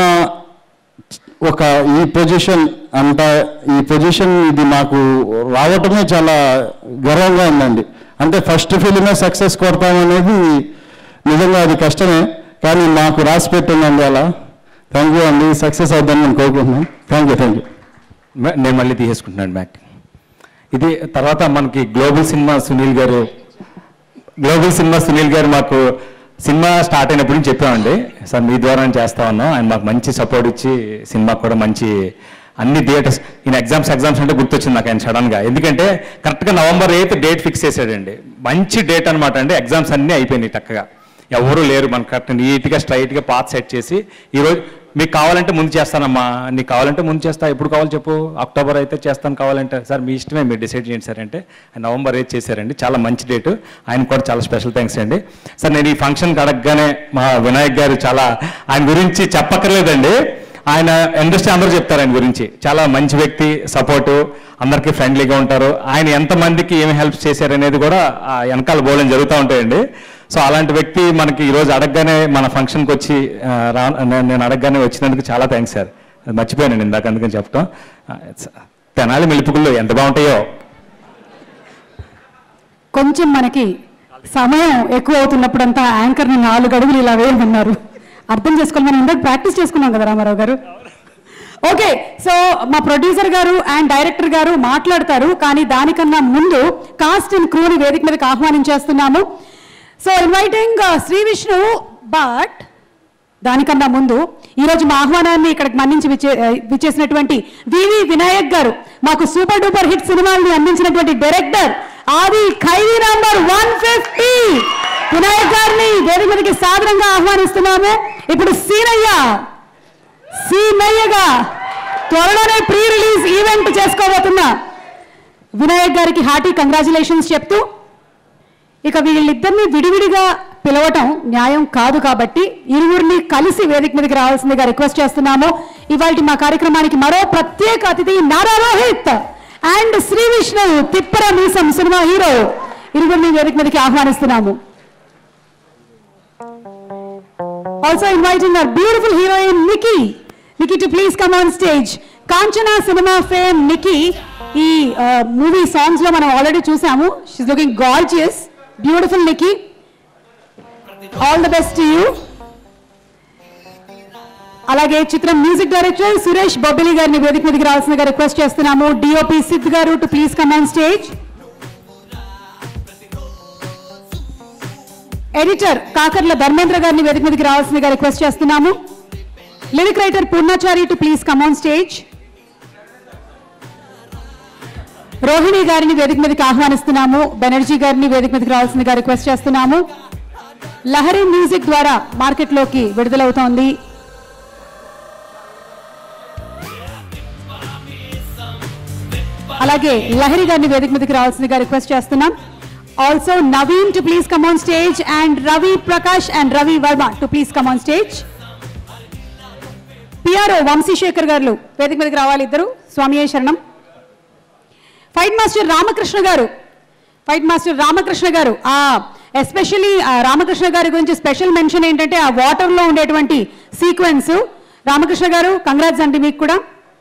ఒక ఈ పొజిషన్ అంత ఈ పొజిషన్ ఇది మాకు రావటమే చాలా గర్వంగా ఉందండి అంటే ఫస్ట్ ఫిలిమే సక్సెస్ కొడతామనేది నిజంగా అది కష్టమే కానీ మాకు రాసి పెట్టిందండి అలా థ్యాంక్ యూ అండి సక్సెస్ అవుతాను నేను కోరుకుంటున్నాను థ్యాంక్ యూ థ్యాంక్ యూ మే- నేను మళ్ళీ తీసేసుకుంటున్నాను బ్యాక్ ఇది తర్వాత మనకి గ్లోబల్ సినిమా సునీల్ గారు గ్లోబల్ సినిమా సునీల్ గారు మాకు సినిమా స్టార్ట్ అయినప్పుడు నుంచి చెప్పామండి సార్ మీ ద్వారా చేస్తా ఉన్నాం ఆయన మాకు మంచి సపోర్ట్ ఇచ్చి సినిమాకి కూడా మంచి అన్ని థియేటర్స్ ఈయన ఎగ్జామ్స్ ఎగ్జామ్స్ అంటే గుర్తొచ్చింది నాకు ఆయన సడన్గా ఎందుకంటే కరెక్ట్గా నవంబర్ ఎయిత్ డేట్ ఫిక్స్ చేశాడండి మంచి డేట్ అనమాట అండి ఎగ్జామ్స్ అన్నీ అయిపోయినాయి టక్కగా ఎవరు లేరు మనకు కరెక్ట్ నీట్గా స్ట్రైట్గా పాత్ సెట్ చేసి ఈరోజు మీకు కావాలంటే ముందు చేస్తానమ్మా నీకు కావాలంటే ముందు చేస్తా ఎప్పుడు కావాలి చెప్పు అక్టోబర్ అయితే చేస్తాను కావాలంటే సార్ మీ ఇష్టమే మీరు డిసైడ్ చేయండి సార్ అంటే ఆయన నవంబర్ ఎయిత్ చేశారండి చాలా మంచి డేటు ఆయన కూడా చాలా స్పెషల్ థ్యాంక్స్ అండి సార్ నేను ఈ ఫంక్షన్కి అడగగానే మా వినాయక్ గారు చాలా ఆయన గురించి చెప్పక్కర్లేదండి ఆయన ఇండస్ట్రీ అందరూ చెప్తారు ఆయన గురించి చాలా మంచి వ్యక్తి సపోర్టు అందరికీ ఫ్రెండ్లీగా ఉంటారు ఆయన ఎంతమందికి ఏమి హెల్ప్ చేశారనేది కూడా ఆ వెనకాల బోలని జరుగుతూ ఉంటాయండి సో అలాంటి వ్యక్తి మనకి ఈరోజు అడగగానే మన ఫంక్షన్కి వచ్చి ఆ, రా నేను- నేను అడగగానే వచ్చినందుకు చాలా థ్యాంక్స్ సార్ అది మర్చిపోయాను ఇందాక అందుకని చెప్పడం ఆ, it's- తెనాలి మెలుపుకుల్లో ఎంత బాగుంటాయో కొంచెం మనకి సమయం ఎక్కువ అవుతున్నప్పుడంతా యాంకర్ని నాలుగు అడుగులు ఇలా వేయమన్నారు అర్థం చేసుకోవాలి మనం ఇందాక ప్రాక్టీస్ చేసుకున్నాం కదా రామారావు గారు ఓకే సో మా ప్రొడ్యూసర్ గారు అండ్ డైరెక్టర్ గారు మాట్లాడతారు కానీ దానికన్నా ముందు కాస్ట్ అండ్ క్రూని వేదిక మీదకి ఆహ్వానించేస్తున్నాము so inviting Shri Vishnu but దానికన్నా ముందు ఈ రోజు మా ఆహ్వానాన్ని ఇక్కడికి మన్నించి విచ్చే- ఆ, విచ్చేసినటువంటి వివి వినాయక్ గారు మాకు సూపర్ డూపర్ హిట్ సినిమాల్ని అందించినటువంటి director Aadi Khaidi number one fifty Vinayak గారిని వేదిక మీదకి సాదరంగా ఆహ్వానిస్తున్నాము ఇప్పుడు సీనయ్య సీనయ్యగా త్వరలోనే ప్రీ రిలీజ్ ఈవెంట్ చేసుకోబోతున్న వినాయక్ గారికి హార్టీ కంగ్రాచులేషన్స్ చెప్తూ ఇక వీళ్ళిద్దరిని విడివిడిగా పిలవటం న్యాయం కాదు కాబట్టి ఇరువురిని కలిసి వేదిక మీదకి రావాల్సిందిగా రిక్వెస్ట్ చేస్తున్నాము ఇవాళ మా కార్యక్రమానికి మరో ప్రత్యేక అతిథి Nara Rohit and Shri Vishnu Tippara Meesam cinema hero ఇరువురిని వేదిక మీదకి ఆహ్వానిస్తున్నాము also inviting our beautiful heroine Nikki Nikki to please come on stage Kanchana cinema fame Nikki ఈ మూవీ సాంగ్స్ లో మనం ఆల్రెడీ చూసాము she's looking gorgeous beautiful Nikki all the best you అలాగే చిత్రం మ్యూజిక్ డైరెక్టర్ సురేష్ బొబ్బిలి గారిని వేదిక మీదకి రావాల్సిందిగా రిక్వెస్ట్ చేస్తున్నాము డిఓపి సిద్ గారు to please come on stage editor Kakarla Dharmendra గారిని వేదిక మీదకి రావాల్సిందిగా రిక్వెస్ట్ చేస్తున్నాము lyric writer Purnachari to please come on stage Rohini గారిని వేదిక మీదకి ఆహ్వానిస్తున్నాము బెనర్జీ గారిని వేదిక మీదకి రావాల్సిందిగా రిక్వెస్ట్ చేస్తున్నాము లహరి మ్యూజిక్ ద్వారా మార్కెట్లోకి విడుదలవుతోంది అలాగే లహరి గారిని వేదిక మీదకి రావాల్సిందిగా రిక్వెస్ట్ చేస్తున్నాం also Naveen to please come on stage and Ravi Prakash and Ravi Varma to please come on stage PRO Vamshi Shekar గారు వేదిక మీదకి రావాలి ఇద్దరు స్వామి శరణం ఫైట్ మాస్టర్ రామకృష్ణ గారు ఫైట్ మాస్టర్ రామకృష్ణ గారు ఆ ఎస్పెషల్లీ రామకృష్ణ గారి గురించి స్పెషల్ మెన్షన్ ఏంటంటే ఆ వాటర్లో ఉండేటువంటి సీక్వెన్స్ రామకృష్ణ గారు కంగ్రాట్స్ అండి మీకు కూడా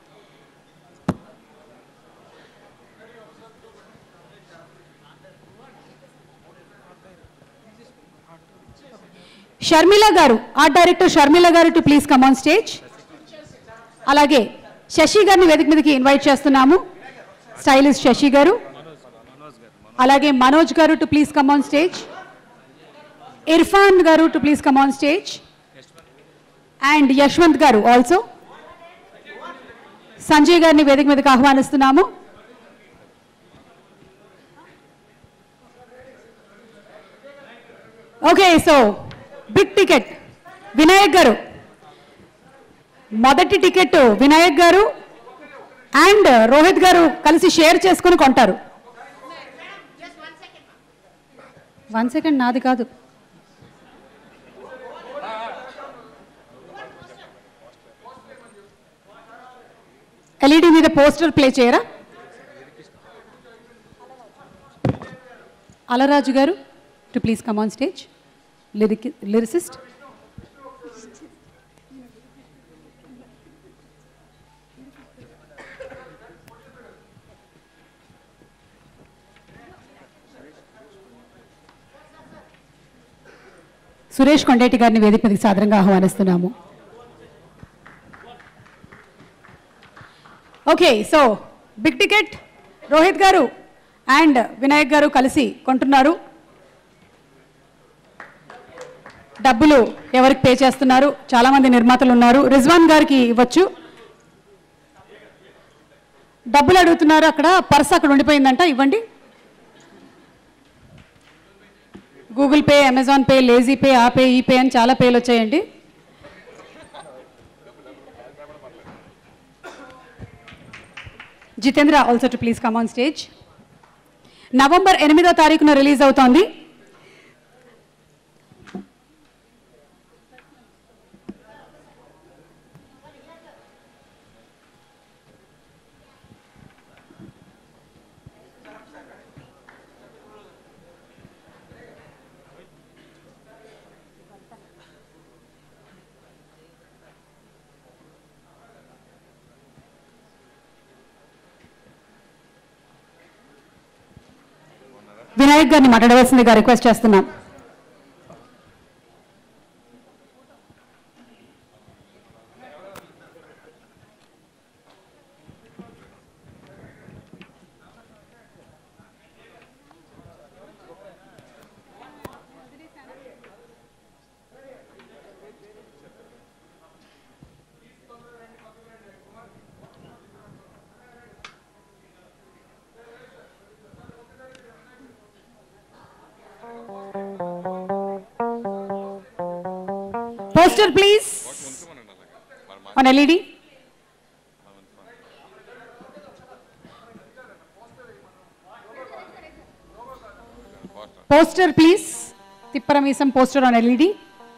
షర్మిల గారు ఆర్ట్ డైరెక్టర్ షర్మిల గారు to please come on stage అలాగే శశి గారిని వేదిక మీదకి ఇన్వైట్ చేస్తున్నాము స్టైలిస్ట్ శశి గారు అలాగే మనోజ్ గారు to please come on stage Irfan గారు to please come on stage and Yashwant గారు ఆల్సో సంజయ్ గారిని వేదిక మీదకి ఆహ్వానిస్తున్నాము okay so big ticket Vinayak గారు మొదటి టికెట్ వినాయక్ గారు అండ్ రోహిత్ గారు కలిసి షేర్ చేసుకుని కొంటారు వన్ సెకండ్ నాది కాదు ఎల్ఈడి మీద పోస్టర్ ప్లే చేయరా అలరాజు గారు to please come on stage lyric lyricist Suresh Kondeti గారిని వేదిక మీదకి సాదరంగా ఆహ్వానిస్తున్నాము okay so big ticket Rohit గారు అండ్ వినాయక్ గారు కలిసి కొంటున్నారు డబ్బులు ఎవరికి పే చేస్తున్నారు చాలా మంది నిర్మాతలు ఉన్నారు రిజ్వాన్ గారికి ఇవ్వచ్చు డబ్బులు అడుగుతున్నారు అక్కడ పర్స్ అక్కడ ఉండిపోయిందంట ఇవ్వండి Google pay Amazon pay lazy pay ఆ పే ఈ పే అని చాలా పేలు వచ్చాయండి Jitendra also to please come on stage November ఎనిమిదో తారీఖున రిలీజ్ అవుతోంది వినాయక్ గారిని మాట్లాడవలసిందిగా రిక్వెస్ట్ చేస్తున్నాం Poster, please. On LED. Poster, please. Tipparamesam poster on LED.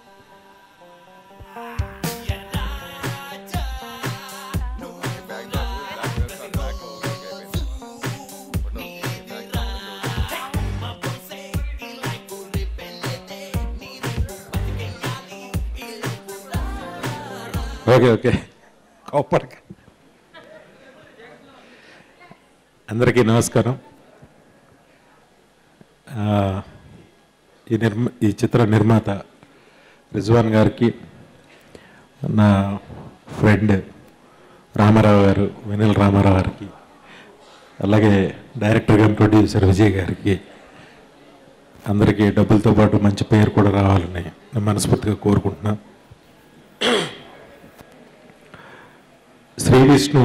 Okay okay కోపడక అందరికీ నమస్కారం ఆ, ఈ నిర్మ ఈ చిత్ర నిర్మాత రిజ్వాన్ గారికి నా ఫ్రెండ్ రామారావు గారు వెనిల్ రామారావు గారికి అలాగే డైరెక్టర్ గారు ప్రొడ్యూసర్ విజయ్ గారికి అందరికీ డబ్బులతో పాటు మంచి పేరు కూడా రావాలని నేను మనస్ఫూర్తిగా కోరుకుంటున్నాను శ్రీ విష్ణు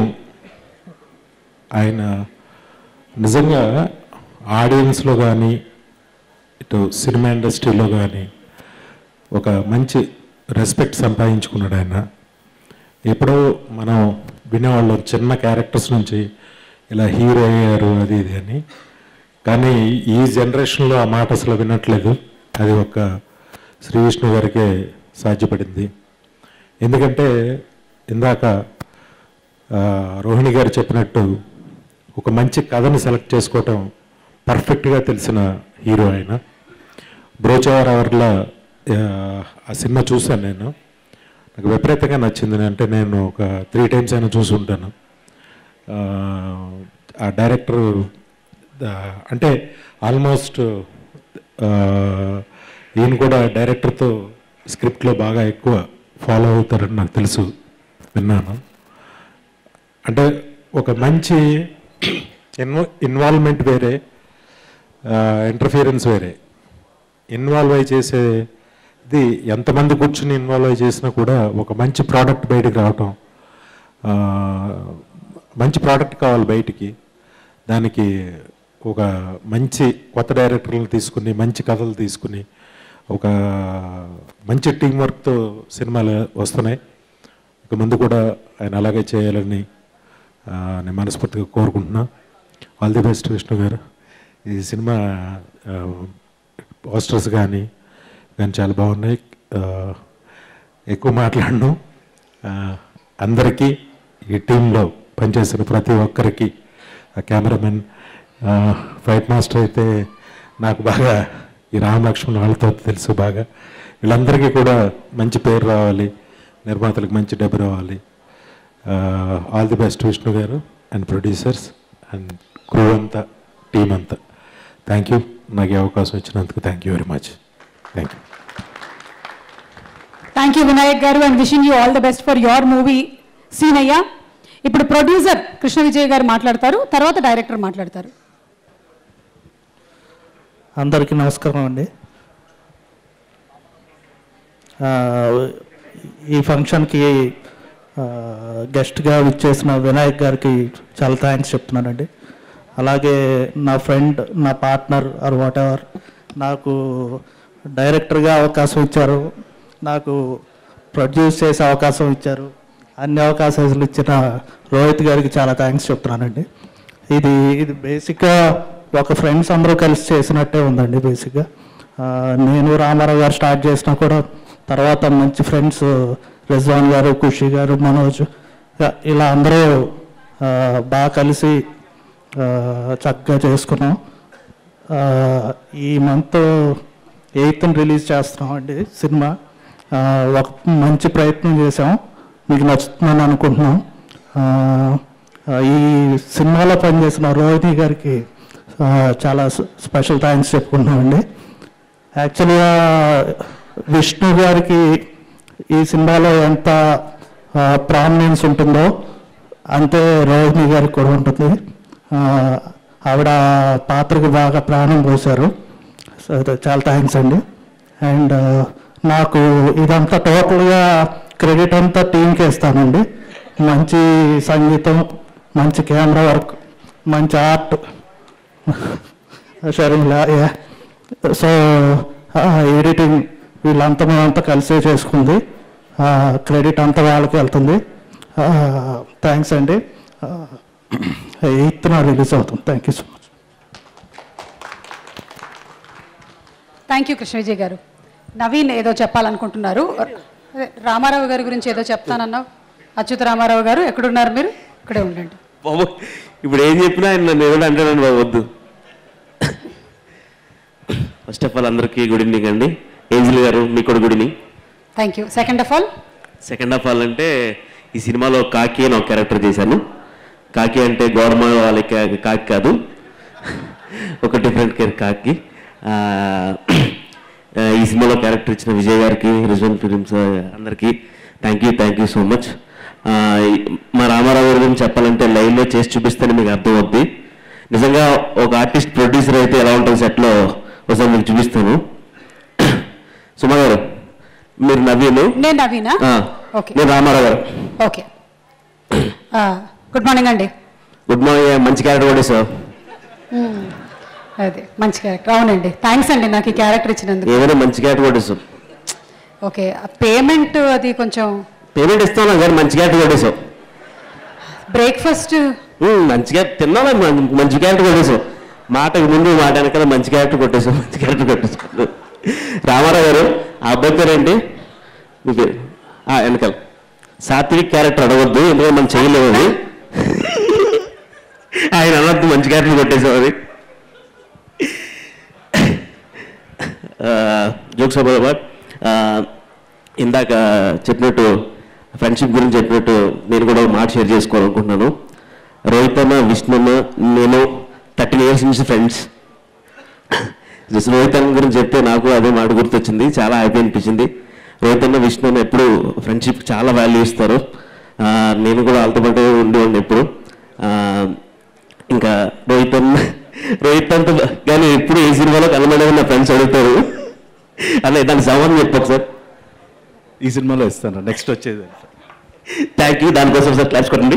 ఆయన నిజంగా ఆడియన్స్లో కానీ ఇటు సినిమా ఇండస్ట్రీలో కానీ ఒక మంచి రెస్పెక్ట్ సంపాదించుకున్నాడు ఆయన ఎప్పుడో మనం వినేవాళ్ళం చిన్న క్యారెక్టర్స్ నుంచి ఇలా హీరో అయ్యారు అది ఇది అని కానీ ఈ జనరేషన్లో ఆ మాట అసలు వినట్లేదు అది ఒక శ్రీ విష్ణు గారికే సాధ్యపడింది ఎందుకంటే ఇందాక ఆ, రోహిణి గారు చెప్పినట్టు ఒక మంచి కథని సెలెక్ట్ చేసుకోవటం పర్ఫెక్ట్గా తెలిసిన హీరో ఆయన బ్రోచవర్ అవర్ల ఆ సినిమా చూశాను నేను నాకు విపరీతంగా నచ్చింది అంటే నేను ఒక త్రీ టైమ్స్ అయినా చూసి ఉంటాను ఆ, ఆ డైరెక్టర్ అంటే ఆల్మోస్ట్ ఈయన కూడా డైరెక్టర్తో స్క్రిప్ట్లో బాగా ఎక్కువ ఫాలో అవుతారని నాకు తెలుసు విన్నాను అంటే ఒక మంచి ఇన్వ ఇన్వాల్వ్మెంట్ వేరే ఇంటర్ఫియరెన్స్ వేరే ఇన్వాల్వ్ అయి చేసేది ఎంతమంది కూర్చుని ఇన్వాల్వ్ అయి చేసినా కూడా ఒక మంచి ప్రోడక్ట్ బయటికి రావటం ఆ, మంచి ప్రోడక్ట్ కావాలి బయటికి దానికి ఒక మంచి కొత్త డైరెక్టర్లను తీసుకుని మంచి కథలు తీసుకుని ఒక మంచి టీం వర్క్తో సినిమాలు వస్తున్నాయి ఇక ముందు కూడా ఆయన అలాగే చేయాలని ఆ, నేను మనస్ఫూర్తిగా కోరుకుంటున్నా ఆల్ ది బెస్ట్ విష్ణు గారు ఈ సినిమా పోస్టర్స్ కానీ కానీ చాలా బాగున్నాయి ఆ, ఎక్కువ మాట్లాడను ఆ, అందరికీ ఈ టీంలో పనిచేసిన ప్రతి ఒక్కరికి ఆ కెమెరామెన్ ఆ, ఫైట్ మాస్టర్ అయితే నాకు బాగా ఈ రామ్ లక్ష్మణ్ వాళ్ళతో తెలుసు బాగా వీళ్ళందరికీ కూడా మంచి పేరు రావాలి నిర్మాతలకు మంచి డబ్బు రావాలి ఆల్ ది బెస్ట్ విష్ణు గారు అండ్ ప్రొడ్యూసర్స్ అండ్ క్రూ అంతా టీం అంతా థ్యాంక్ యూ నాకు ఈ అవకాశం ఇచ్చినందుకు thank you very much thank you thank you Vinayak గారు and wishing you all the best for your movie Seenayya ఇప్పుడు ప్రొడ్యూసర్ కృష్ణ విజయ్ గారు మాట్లాడతారు తర్వాత డైరెక్టర్ మాట్లాడతారు అందరికీ నమస్కారం అండి ఆ, ఈ ఫంక్షన్కి ఆ, గెస్ట్గా విచ్చేసిన వినాయక్ గారికి చాలా థ్యాంక్స్ చెప్తున్నానండి అలాగే నా ఫ్రెండ్ నా పార్ట్నర్ ఆర్ వాట్ ఎవర్ నాకు డైరెక్టర్గా అవకాశం ఇచ్చారు నాకు ప్రొడ్యూస్ చేసే అవకాశం ఇచ్చారు అన్ని అవకాశాలు ఇచ్చిన రోహిత్ గారికి చాలా థ్యాంక్స్ చెప్తున్నానండి ఇది ఇది బేసిక్గా ఒక ఫ్రెండ్స్ అందరూ కలిసి చేసినట్టే ఉందండి బేసిక్గా ఆ, నేను రామారావు గారు స్టార్ట్ చేసినా కూడా తర్వాత మంచి ఫ్రెండ్స్ రిజ్వాన్ గారు ఖుషి గారు మనోజ్ ఇలా- ఇలా అందరూ ఆ, బాగా కలిసి ఆ, చక్కగా చేసుకున్నాం ఆ, ఈ మంత్ ఎయిత్ రిలీజ్ చేస్తున్నాం అండి సినిమా ఆ, ఒక మంచి ప్రయత్నం చేసాం మీకు నచ్చుతుందని అనుకుంటున్నాం ఆ, ఆ, ఈ సినిమాలో పనిచేసిన రోహిణి గారికి ఆ, చాలా స్పె- స్పెషల్ థ్యాంక్స్ చెప్పుకుంటున్నామండి యాక్చువల్గా విష్ణు గారికి ఈ సినిమాలో ఎంత ప్రామినెన్స్ ఉంటుందో అంతే రోహిణి గారికి కూడా ఉంటుంది ఆ, ఆవిడ పాత్రకి బాగా ప్రాణం పోశారు సో అది చాలా థ్యాంక్స్ అండి అండ్ నాకు ఇదంతా టోటల్గా క్రెడిట్ అంతా టీంకి ఇస్తానండి మంచి సంగీతం మంచి కెమెరా వర్క్ మంచి ఆర్ట్ షరింగ్లా సో ఎడిటింగ్ వీళ్ళంతా మేమంతా కలిసే చేసుకుంది క్రెడిట్ అంతా వాళ్ళకి వెళ్తుంది థ్యాంక్స్ అండి ఎయిత్న రిలీజ్ అవుతుంది thank you so much thank you Krishna Vijay గారు నవీన్ ఏదో చెప్పాలనుకుంటున్నారు అదే, రామారావు గారి గురించి ఏదో చెప్తానన్నావు అచ్యుత రామారావు గారు ఎక్కడున్నారు మీరు ఇక్కడే ఉండండి బాబు ఇప్పుడు ఏం చెప్పినా ఆయన నన్ను ఎవరు అంటానని బాబు వద్దు ఫస్ట్ ఆఫ్ ఆల్ అందరికీ గుడ్ ఈవినింగ్ అండి ఏంజిల్ గారు మీకు కూడా good evening thank you second of all second of all అంటే ఈ సినిమాలో కాకి అని ఒక క్యారెక్టర్ చేశాను కాకి అంటే గవర్నమెంట్ వాళ్ళ కా- కాకి కాదు ఒక డిఫరెంట్ కేర్ కాకి ఆ, ఆ, ఈ సినిమాలో క్యారెక్టర్ ఇచ్చిన విజయ్ గారికి రిజవన్ ఫిలిమ్స్ అందరికీ thank you thank you so much మా రామారావు గారి గురించి చెప్పాలంటే లైవ్లో చేసి చూపిస్తేనే మీకు అర్థమవుద్ది నిజంగా ఒక ఆర్టిస్ట్ ప్రొడ్యూసర్ అయితే ఎలా ఉంటుంది సెట్లో ఒకసారి మీకు చూపిస్తాను సుమా గారు మీరు నవీను నేను నవీనా ఆ, ఓకే నేను రామారావు గారు ఓకే గుడ్ మార్నింగ్ అండి గుడ్ మార్నింగ్ మంచి క్యారెక్టర్ కూడా సార్ మ్మ్. అదే మంచి క్యారెక్టర్ అవునండి థ్యాంక్స్ అండి నాకు ఈ క్యారెక్టర్ ఇచ్చినందుకు ఏదైనా మంచి క్యారెక్టర్ కూడా సార్ ఓకే పేమెంట్ అది కొంచెం పేమెంట్ ఇస్తాను కానీ మంచి క్యారెక్టర్ కూడా సార్ బ్రేక్ఫాస్ట్ మంచిగా తిన్నాను మం- మంచి క్యారెక్టర్ కొట్టేసాం మాటకు ముందు మాట వెనకాల మంచి క్యారెక్టర్ కొట్టేసాం మంచి క్యారెక్టర్ కొట్టేసాం రామారావు గారు ఆ అబ్బాయి పేరేంటి మీ పేరు ఆ, వెనకాల సాత్విక్ క్యారెక్టర్ అడగొద్దు ఎందుకంటే మనం చేయలేము అది ఆయన అనొద్దు మంచి క్యారెక్టర్ కొట్టేసాం అది జోక్స్ అబౌట్ ఇందాక చెప్పినట్టు ఫ్రెండ్షిప్ గురించి చెప్పినట్టు నేను కూడా ఒక మాట షేర్ చేసుకోవాలనుకుంటున్నాను రోహిత్ అన్న విష్ణు అన్న నేను థర్టీన్ ఇయర్స్ నుంచి ఫ్రెండ్స్ జస్ట్ రోహిత్ అన్న గురించి చెప్తే నాకు అదే మాట గుర్తొచ్చింది చాలా హ్యాపీ అనిపించింది రోహిత్ అన్న విష్ణు అన్న ఎప్పుడు ఫ్రెండ్షిప్ చాలా వాల్యూ ఇస్తారు ఆ, నేను కూడా వాళ్ళతో పాటు ఉండేవాడిని ఎప్పుడు ఆ, ఇంకా రోహిత్ అన్న రోహిత్ అంత కానీ ఎప్పుడు ఏ సినిమాలో కనబడేది నా ఫ్రెండ్స్ అడుగుతారు అదే దాని సమాధానం చెప్పు ఒకసారి ఈ సినిమాలో ఇస్తాను నెక్స్ట్ వచ్చేది థ్యాంక్ యూ దానికోసం సార్ క్లాస్ కొట్టండి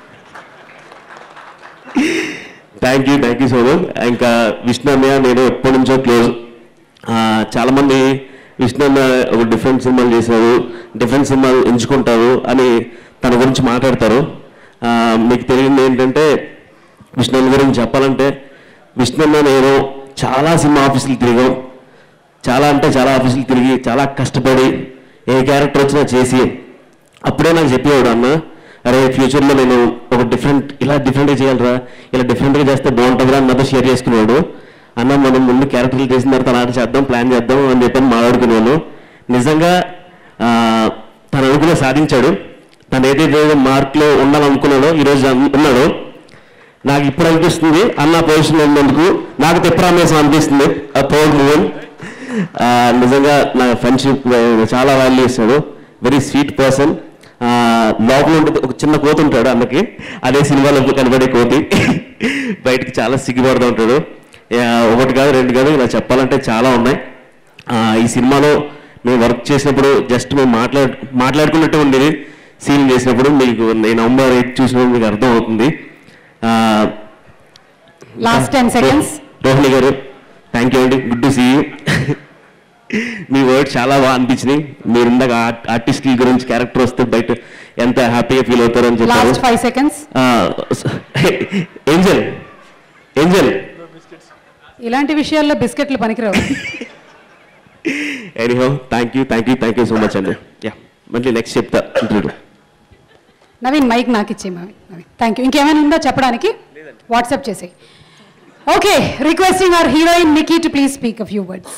thank you thank you so much ఇంకా విష్ణు అన్నయ్య నేను ఎప్పటి నుంచో క్లోజ్ చాలామంది విష్ణు అన్న ఒక డిఫరెంట్ సినిమాలు చేశారు డిఫరెంట్ సినిమాలు ఎంచుకుంటారు అని తన గురించి మాట్లాడతారు ఆ, మీకు తెలియంది ఏంటంటే విష్ణు అన్న గురించి చెప్పాలంటే విష్ణు అన్న నేను చాలా సినిమా ఆఫీసులు తిరిగాం చాలా అంటే చాలా ఆఫీసులు తిరిగి చాలా కష్టపడి ఏ క్యారెక్టర్ వచ్చినా చేసి అప్పుడే నాకు చెప్పేవాడు అన్న అరే ఫ్యూచర్లో నేను ఒక డిఫరెంట్ ఇలా డిఫరెంట్గా చేయాలరా ఇలా డిఫరెంట్గా చేస్తే బాగుంటుందిరా అని నాతో షేర్ చేసుకునేవాడు అన్న మనం ముందు క్యారెక్టర్లు చేసిన తర్వాత అలాంటి చేద్దాం ప్లాన్ చేద్దాం అని చెప్పని మాట్లాడుకునేవాళ్ళు నిజంగా ఆ, తను అనుకున్న సాధించాడు తను ఏదైతే మార్క్లో ఉండాలనుకున్నాడో ఈరోజు ఉన్నాడు నాకు ఇప్పుడు అనిపిస్తుంది అన్న పొజిషన్ ఉన్నందుకు నాకు తిప్పరామేశం అనిపిస్తుంది ఆ పవర్ మూవన్ నిజంగా నా ఫ్రెండ్షిప్ చాలా వాల్యూ ఇస్తాడు వెరీ స్వీట్ పర్సన్ లోపల ఉంటే ఒక చిన్న కోతి ఉంటాడు అన్నకి అదే సినిమాలో కనబడే కోతి బయటికి చాలా సిగ్గుపడుతూ ఉంటాడు ఆ, ఒకటి కాదు రెండు కాదు ఇలా చెప్పాలంటే చాలా ఉన్నాయి ఆ, ఈ సినిమాలో మేము వర్క్ చేసినప్పుడు జస్ట్ మేము మాట్లాడు మాట్లాడుకున్నట్టు ఉండేది సీన్ చేసినప్పుడు మీకు నేను నవంబర్ ఎయిట్ చూసినప్పుడు మీకు అర్థం అవుతుంది ఆ, లాస్ట్ టెన్ సెకండ్స్ రోహిణి గారు థ్యాంక్ యూ అండి గుడ్ టు సీ యూ మీ వర్డ్ చాలా బాగా అనిపించినాయి మీరు ఇందాక ఆర్టిస్ట్ గురించి క్యారెక్టర్ వస్తే బయట ఎంత హ్యాపీగా ఫీల్ అవుతారని చెప్పారు last five seconds Angel Angel ఇలాంటి విషయాల్లో బిస్కెట్లు పనికిరావు anyhow thank you thank you thank you so much అండి యా మళ్ళీ నెక్స్ట్ చెప్తా ఇంటర్వ్యూ నవీన్ మైక్ నాకు ఇచ్చే నవీన్ నవీన్ థ్యాంక్ యూ ఇంకేమైనా ఉందా చెప్పడానికి వాట్సాప్ చేసి okay requesting our heroine Nikki to please speak a few words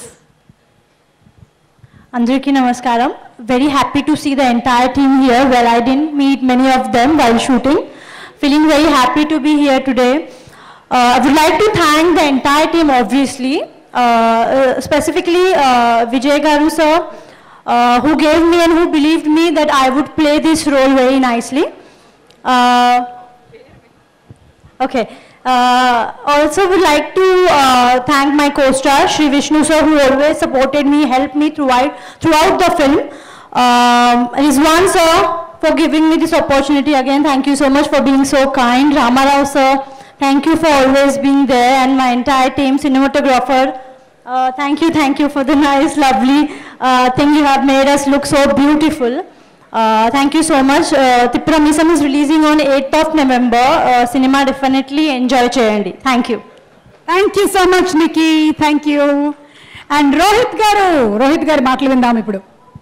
Andarki Namaskaram. Very happy to see the entire team here. Well, I didn't meet many of them while shooting. Feeling very happy to be here today. Uh, I would like to thank the entire team, obviously. Uh, uh, specifically, uh, Vijay Garu sir, uh, who gave me and who believed me that I would play this role very nicely. Uh, Okay. Uh, also would like to uh, thank my co-star Sri Vishnu sir who always supported me, helped me throughout throughout the film. Um, Rizwan sir for giving me this opportunity again. Thank you so much for being so kind. Ramarao sir, thank you for always being there and my entire team, cinematographer. Uh, thank you, thank you for the nice, lovely uh, thing you have made us look so beautiful. Uh, thank you so much. Uh, Tipramisam is releasing on 8th of November. Uh, cinema definitely enjoy చేయండి thank you thank you so much నికీ thank you and Rohit garu Rohit గారి మాటలు విందాం ఇప్పుడు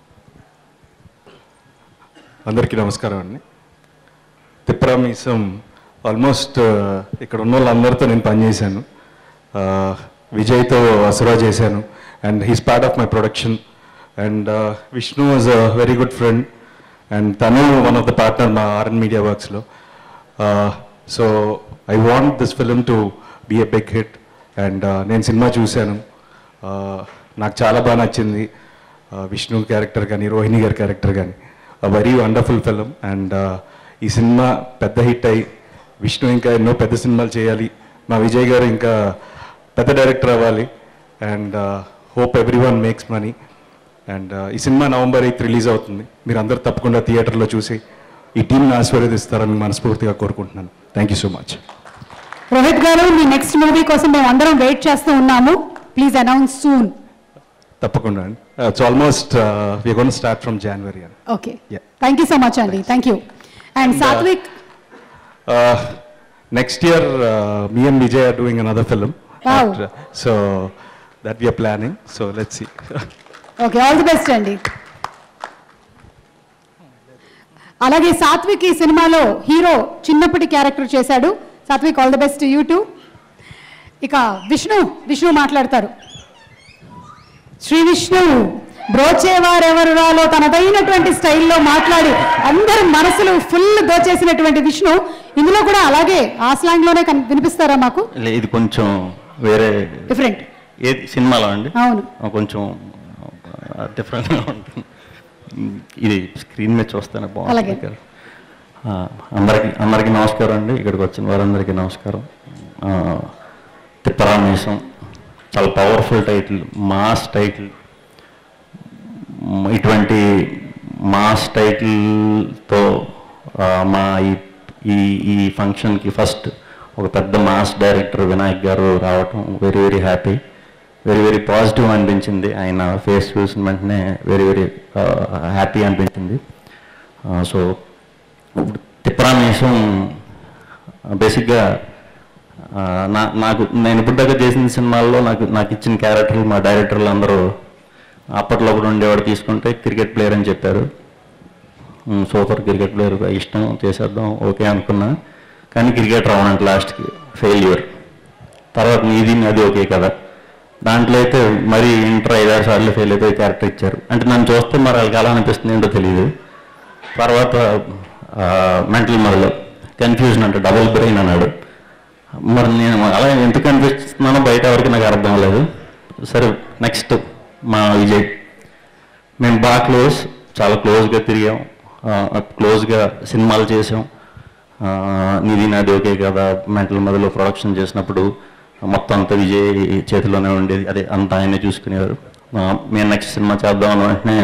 అందరికీ నమస్కారం అండి తిప్రామీసం almost ఇక్కడ ఉన్న వాళ్ళందరితో నేను పనిచేశాను ఆ, విజయ్తో అసురా చేశాను and his part of my production and Vishnu was a very good friend and తను వన్ ఆఫ్ ద పార్ట్నర్ మా ఆర్ఎన్ మీడియా వర్క్స్లో so I want this film to be a big hit and నేను సినిమా చూశాను ఆ, నాకు చాలా బాగా నచ్చింది ఆ, విష్ణు క్యారెక్టర్ కానీ రోహిణి గారి క్యారెక్టర్ కానీ వెరీ వండర్ఫుల్ ఫిలిం అండ్ ఈ సినిమా పెద్ద హిట్ అయ్యి విష్ణు ఇంకా ఎన్నో పెద్ద సినిమాలు చేయాలి మా విజయ్ గారు ఇంకా పెద్ద డైరెక్టర్ అవ్వాలి and hope everyone makes money and ఈ సినిమా నవంబర్ ఎయిత్ రిలీజ్ అవుతుంది మీరు అందరూ తప్పకుండా థియేటర్లో చూసి ఈ టీంని ఆశీర్వదిస్తారని మనస్ఫూర్తిగా కోరుకుంటున్నాను thank you so much Rohit garu మీ నెక్స్ట్ మూవీ కోసం మేము అందరం వెయిట్ చేస్తూ ఉన్నాము ప్లీజ్ అనౌన్స్ సూన్ తప్పకుండా అండి it's almost we gonna start from January అండి okay thank you so much అండి thank you and Satvik next year మీ and Vijay are doing another film Wow. So that we're planning so let's see okay all the best అండి అలాగే సాత్విక్ ఈ సినిమాలో hero చిన్నప్పటి character చేశాడు Satvik all the best you too ఇక విష్ణు విష్ణు మాట్లాడతారు శ్రీ విష్ణు బ్రోచేవారెవరు రాలో తనదైనటువంటి స్టైల్లో మాట్లాడి అందరి మనసులు ఫుల్ దోచేసినటువంటి విష్ణు ఇందులో కూడా అలాగే ఆ స్లాంగ్లోనే కన్- వినిపిస్తారా మాకు లే- ఇది కొంచెం వేరే డిఫరెంట్ ఏది సినిమాలో అండి అవును ఆ, కొంచెం డిఫరెంట్గా ఉంటుంది ఉమ్, ఇది స్క్రీన్ మీద చూస్తేనే అలాగే. బాగుంటుంది ఆ, అందరికీ అందరికీ నమస్కారం అండి ఇక్కడికి వచ్చిన వారందరికీ నమస్కారం ఆ, తిప్పరామేశం చాలా పవర్ఫుల్ టైటిల్ మాస్ టైటిల్ మ్, ఇటువంటి మాస్ టైటిల్తో ఆ, మా ఈ ఈ ఈ ఫంక్షన్కి ఫస్ట్ ఒక పెద్ద మాస్ డైరెక్టర్ వినాయక్ గారు రావటం very very happy very very positive అనిపించింది ఆయన ఫేస్ చూసిన వెంటనే వెరీ వెరీ హ్యాపీ అనిపించింది సో ఇప్పుడు తిప్పరామేశం బేసిక్గా ఆ, నా నాకు నేను ఇప్పుడు దాకా చేసిన సినిమాల్లో నాకు నాకు ఇచ్చిన క్యారెక్టర్లు మా డైరెక్టర్లు అందరూ అప్పట్లో కూడా ఉండేవాడు తీసుకుంటే క్రికెట్ ప్లేయర్ అని చెప్పారు ఉమ్, సూపర్ క్రికెట్ ప్లేయర్ ఇష్టం చేసేద్దాం ఓకే అనుకున్నా కానీ క్రికెట్ రావనంటే లాస్ట్కి ఫెయిల్యూర్ తర్వాత నీది అది ఓకే కదా దాంట్లో అయితే మరి ఇంటర్ ఐదారు సార్లు ఫెయిల్ అయిపోయి క్యారెక్టర్ ఇచ్చారు అంటే నన్ను చూస్తే మరి వాళ్ళకి ఎలా అనిపిస్తుంది ఏంటో తెలియదు తర్వాత మెంటల్ మొదలు కన్ఫ్యూజన్ అంటే డబుల్ బ్రెయిన్ అన్నాడు మరి నేను అలా ఎందుకు అనిపిస్తున్నానో బయట ఎవరికి నాకు అర్థం అవ్వలేదు సరే నెక్స్ట్ మా విజయ్ మేము బాగా క్లోజ్ చాలా క్లోజ్గా తిరిగాం క్లోజ్గా సినిమాలు చేసాం ఆ, నీది నాది ఓకే కదా మెంటల్ మొదలు ప్రొడక్షన్ చేసినప్పుడు మొత్తం అంతా విజయ్ చేతిలోనే ఉండేది అదే అంతా ఆయనే చూసుకునేవారు ఆ, మేము నెక్స్ట్ సినిమా చేద్దాం అన్న వెంటనే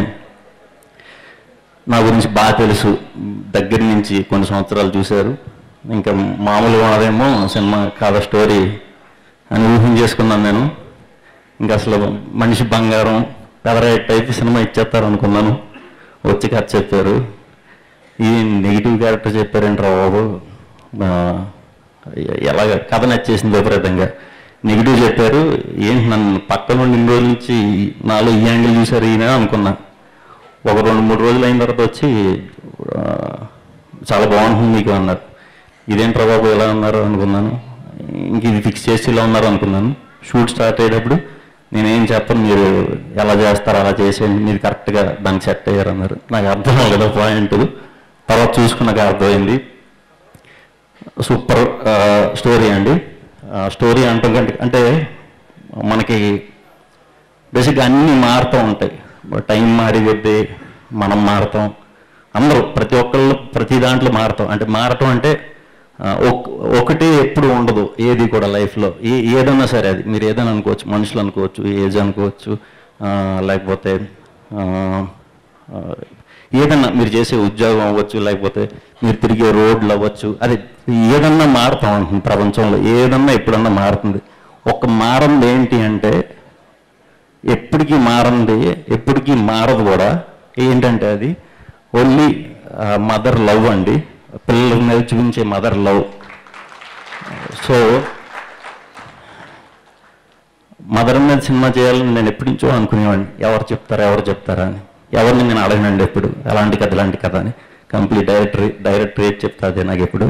నా గురించి బాగా తెలుసు దగ్గర నుంచి కొన్ని సంవత్సరాలు చూశారు ఇంకా మామూలుగా ఉన్నదేమో సినిమా కథ స్టోరీ అని ఊహించేసుకున్నాను నేను ఇంకా అసలు మనిషి బంగారం పెదరాయి టైప్ సినిమా ఇచ్చేస్తారు అనుకున్నాను వచ్చి కథ చెప్పారు ఈ నెగిటివ్ క్యారెక్టర్ చెప్పారేంట్రా బాబు ఆ, ఎలాగ కథ నచ్చేసింది విపరీతంగా నెగిటివ్ చెప్పారు ఏంటి నన్ను పక్కన నుండి ఇన్ని రోజుల నుంచి నాలో ఈ యాంగిల్ చూశారు ఈయన అనుకున్నా ఒక రెండు మూడు రోజులు అయిన తర్వాత వచ్చి ఆ, చాలా బాగుంటుంది మీకు అన్నారు ఇదేంట్రా బాబు ఎలా ఉన్నారు అనుకున్నాను ఇంక ఇది ఫిక్స్ చేసి ఇలా ఉన్నారు అనుకున్నాను షూట్ స్టార్ట్ అయ్యేటప్పుడు నేనేం చెప్పను మీరు ఎలా చేస్తారు అలా చేసేయండి మీరు కరెక్ట్గా దానికి సెట్ అయ్యారు అన్నారు నాకు అర్థం అవ్వలేదు పాయింట్ తర్వాత చూసుకున్నాక అర్థమైంది సూపర్ స్టోరీ అండి స్టోరీ అంటాం కంటే అంటే మనకి బేసిక్గా అన్నీ మారుతూ ఉంటాయి టైం మారి కొద్దీ మనం మారుతాం అందరూ ప్రతి ఒక్కళ్ళు ప్రతి దాంట్లో మారుతాం అంటే మారటం అంటే ఆ, ఒక్- ఒకటి ఎప్పుడు ఉండదు ఏది కూడా లైఫ్లో ఏ ఏదన్నా సరే అది మీరు ఏదైనా అనుకోవచ్చు మనుషులు అనుకోవచ్చు ఏజ్ అనుకోవచ్చు ఆ, లేకపోతే ఆ, ఆ, ఏదన్నా మీరు చేసే ఉద్యోగం అవ్వచ్చు లేకపోతే మీరు తిరిగే రోడ్లు అవ్వచ్చు అది ఏదన్నా మారుతాం ఉంటుంది ప్రపంచంలో ఏదన్నా ఎప్పుడన్నా మారుతుంది ఒక మారంది ఏంటి అంటే ఎప్పటికీ మారంది ఎప్పటికీ మారదు కూడా ఏంటంటే అది ఓన్లీ మదర్ లవ్ అండి పిల్లల మీద చూపించే మదర్ లవ్ సో మదర్ మీద సినిమా చేయాలని నేను ఎప్పటి నుంచో అనుకునేవాడిని ఎవరు చెప్తారా ఎవరు చెప్తారా అని ఎవరిని నేను అడగనండి ఎప్పుడు అలాంటి కథ ఇలాంటి కథ అని కంప్లీట్ డైరెక్టర్ డైరెక్టర్ ఏది చెప్తా అదే నాకు ఎప్పుడు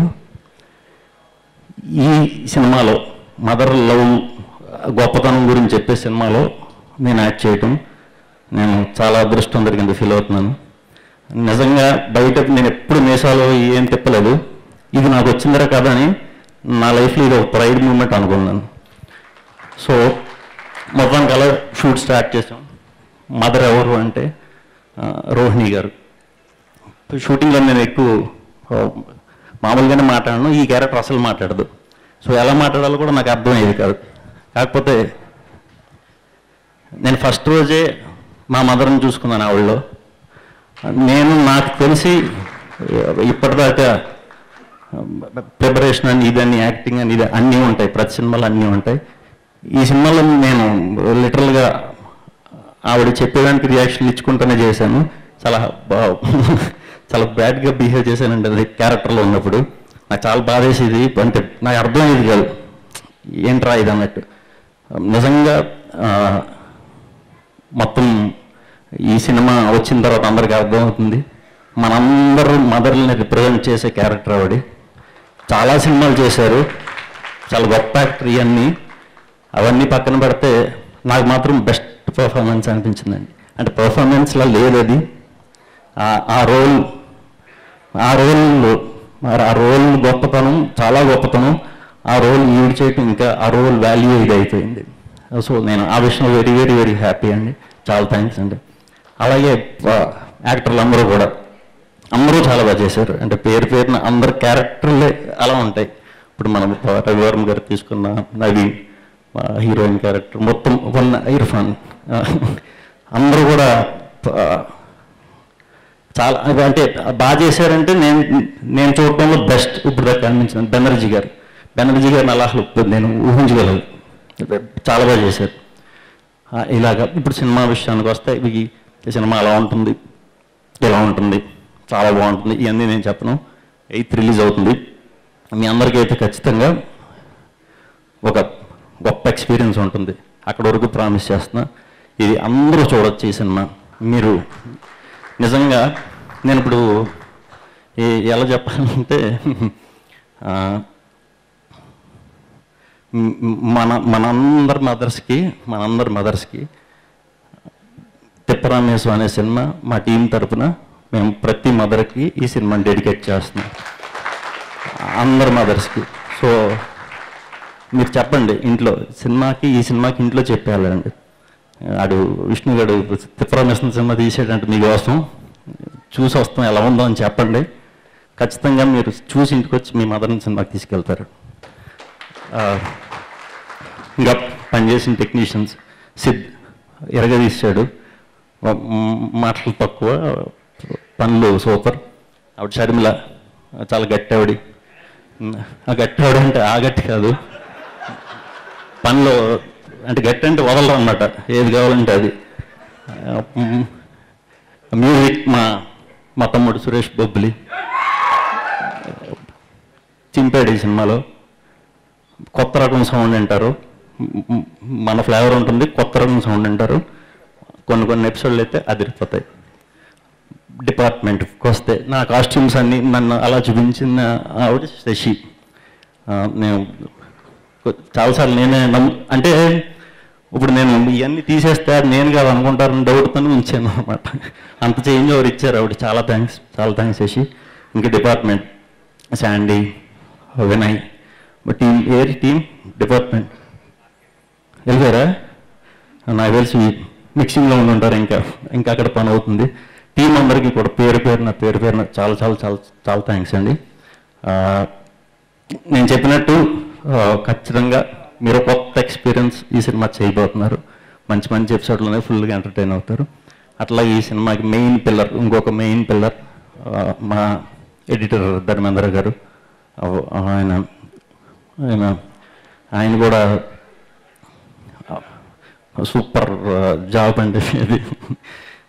ఈ సినిమాలో మదర్ లవ్ గొప్పతనం గురించి చెప్పే సినిమాలో నేను యాక్ట్ చేయటం నేను చాలా అదృష్టం జరిగింది ఫీల్ అవుతున్నాను నిజంగా బయట నేను ఎప్పుడు మీసాలో ఏం తిప్పలేదు ఇది నాకు వచ్చిందరా కదా అని నా లైఫ్లో ఇది ఒక ప్రైడ్ మూమెంట్ అనుకున్నాను సో మొత్తానికి అలా షూట్ స్టార్ట్ చేసాం మదర్ ఎవరు అంటే ఆ, రోహిణి గారు షూటింగ్లో నేను ఎక్కువ ఆ, మామూలుగానే మాట్లాడను ఈ క్యారెక్టర్ అసలు మాట్లాడదు సో ఎలా మాట్లాడాలో కూడా నాకు అర్థమయ్యేది కాదు కాకపోతే నేను ఫస్ట్ రోజే మా మదర్ని చూసుకున్నాను ఆవిడలో నేను నాకు తెలిసి ఇప్పటిదాకా ప్రిపరేషన్ అని ఇదని యాక్టింగ్ అని ఇది అన్నీ ఉంటాయి ప్రతి సినిమాలో అన్నీ ఉంటాయి ఈ సినిమాలో నేను లిటరల్గా ఆవిడ చెప్పేదానికి రియాక్షన్ ఇచ్చుకుంటూనే చేశాను చాలా బా- చాలా బ్యాడ్గా బిహేవ్ చేశానండి అది క్యారెక్టర్లో ఉన్నప్పుడు నాకు చాలా బాధేసేది అంటే నాకు అర్థమయ్యేది కాదు ఏంట్రా ఇది అన్నట్టు నిజంగా ఆ, మొత్తం ఈ సినిమా వచ్చిన తర్వాత అందరికీ అర్థమవుతుంది మనందరూ మదర్ని రిప్రజెంట్ చేసే క్యారెక్టర్ ఆవిడ చాలా సినిమాలు చేశారు చాలా గొప్ప యాక్టర్ ఇవన్నీ అవన్నీ పక్కన పెడితే నాకు మాత్రం బెస్ట్ పర్ఫార్మెన్స్ అనిపించిందండి అంటే పర్ఫార్మెన్స్లా లేదు అది ఆ- ఆ రోల్ ఆ రోల్ మరి ఆ రోల్ గొప్పతనం చాలా గొప్పతనం ఆ రోల్ ఈవిడ చేయటం ఇంకా ఆ రోల్ వాల్యూ ఇది అయిపోయింది సో నేను ఆ విషయంలో వెరీ వెరీ వెరీ హ్యాపీ అండి చాలా థ్యాంక్స్ అండి అలాగే ఆ, యాక్టర్లు అందరూ కూడా అందరూ చాలా బాగా చేశారు అంటే పేరు పేరున అందరు క్యారెక్టర్లే అలా ఉంటాయి ఇప్పుడు మనం రవివర్మ గారు తీసుకున్న నవీన్ ఆ, హీరోయిన్ క్యారెక్టర్ మొత్తం వన్ ఇర్ఫాన్ ఆ, అందరూ కూడా ఆ, చాలా అది అంటే బాగా చేశారంటే నేను నేను చూడటంలో బెస్ట్ ఇప్పుడు దాకా అనిపించింది బెనర్జీ గారు బెనర్జీ గారిని అలా అసలు నేను ఊహించగలదు చాలా బాగా చేశారు ఆ, ఇలాగా ఇప్పుడు సినిమా విషయానికి వస్తే ఇవి ఈ సినిమా అలా ఉంటుంది ఇలా ఉంటుంది చాలా బాగుంటుంది ఇవన్నీ నేను చెప్పను ఎయిత్ రిలీజ్ అవుతుంది మీ అందరికీ అయితే ఖచ్చితంగా ఒక గొప్ప ఎక్స్పీరియన్స్ ఉంటుంది అక్కడ వరకు ప్రామిస్ చేస్తున్నా ఇది అందరూ చూడొచ్చు ఈ సినిమా మీరు నిజంగా నేను ఇప్పుడు ఏ- ఎలా చెప్పాలంటే ఆ, మ్- మ్- మన మనందరి మదర్స్కి మనందరి మదర్స్కి తిప్పరామేశ్వరం అనే సినిమా మా టీం తరపున మేము ప్రతి మదర్కి ఈ సినిమాని డెడికేట్ చేస్తున్నాం అందరి మదర్స్కి సో మీరు చెప్పండి ఇంట్లో సినిమాకి ఈ సినిమాకి ఇంట్లో చెప్పేయాలండి ఆడు విష్ణు గడు తిప్పరామేశ్వరం సినిమా తీసేటంటే మీకోసం చూసి వస్తాం ఎలా ఉందో అని చెప్పండి ఖచ్చితంగా మీరు చూసి ఇంటికి వచ్చి మీ మదర్ని సినిమాకి తీసుకెళ్తారు ఆ, ఇంకా పనిచేసిన టెక్నీషియన్స్ సిద్ ఎరగదీశాడు మ- మాటలు తక్కువ పనులు సూపర్ ఆవిడ షర్మిల చాలా గట్టి ఆవిడ ఆ గట్టి ఆవిడ అంటే ఆ గట్టి కాదు పనిలో అంటే గట్టి అంటే వదలడం అన్నమాట ఏది కావాలంటే అది ఆ, మ్, మ్యూజిక్ మా మా తమ్ముడు సురేష్ బొబ్బిలి చింపాడు ఈ సినిమాలో కొత్త రకం సౌండ్ వింటారు మ్, మ్, మన ఫ్లేవర్ ఉంటుంది కొత్త రకం సౌండ్ వింటారు కొన్ని కొన్ని ఎపిసోడ్లు అయితే అదిరిపోతాయి డిపార్ట్మెంట్కి వస్తే నా కాస్ట్యూమ్స్ అన్ని నన్ను అలా చూపించిన ఆవిడ శశి ఆ, నేను కొ- చాలాసార్లు నేనే నమ్ము అంటే ఇప్పుడు నేను ఇవన్నీ తీసేస్తే అది నేను కాదు అనుకుంటారని డౌట్తో ఉంచాను అనమాట అంత చేంజ్ ఓవర్ ఇచ్చారు ఆవిడ చాలా థ్యాంక్స్ చాలా థ్యాంక్స్ శశి ఇంకా డిపార్ట్మెంట్ శాండీ వినయ్ టీం ఏ టీం డిపార్ట్మెంట్ వెళ్ళారా నాకు తెలిసి మిక్సింగ్లో ఉండి ఉంటారు ఇంకా ఇంకా అక్కడ పని అవుతుంది టీం అందరికీ కూడా పేరు పేరున పేరు పేరున చాలా చాలా చాలా చాలా థ్యాంక్స్ అండి ఆ, నేను చెప్పినట్టు ఆ, ఖచ్చితంగా మీరు కొత్త ఎక్స్పీరియన్స్ ఈ సినిమా చేయబోతున్నారు మంచి మంచి ఎపిసోడ్లోనే ఫుల్గా ఎంటర్టైన్ అవుతారు అట్లా ఈ సినిమాకి మెయిన్ పిల్లర్ ఇంకొక మెయిన్ పిల్లర్ మా ఎడిటర్ ధర్మేంద్ర గారు ఆ- ఆయన ఆయన ఆయన కూడా సూపర్ జాబ్ అండి ఇది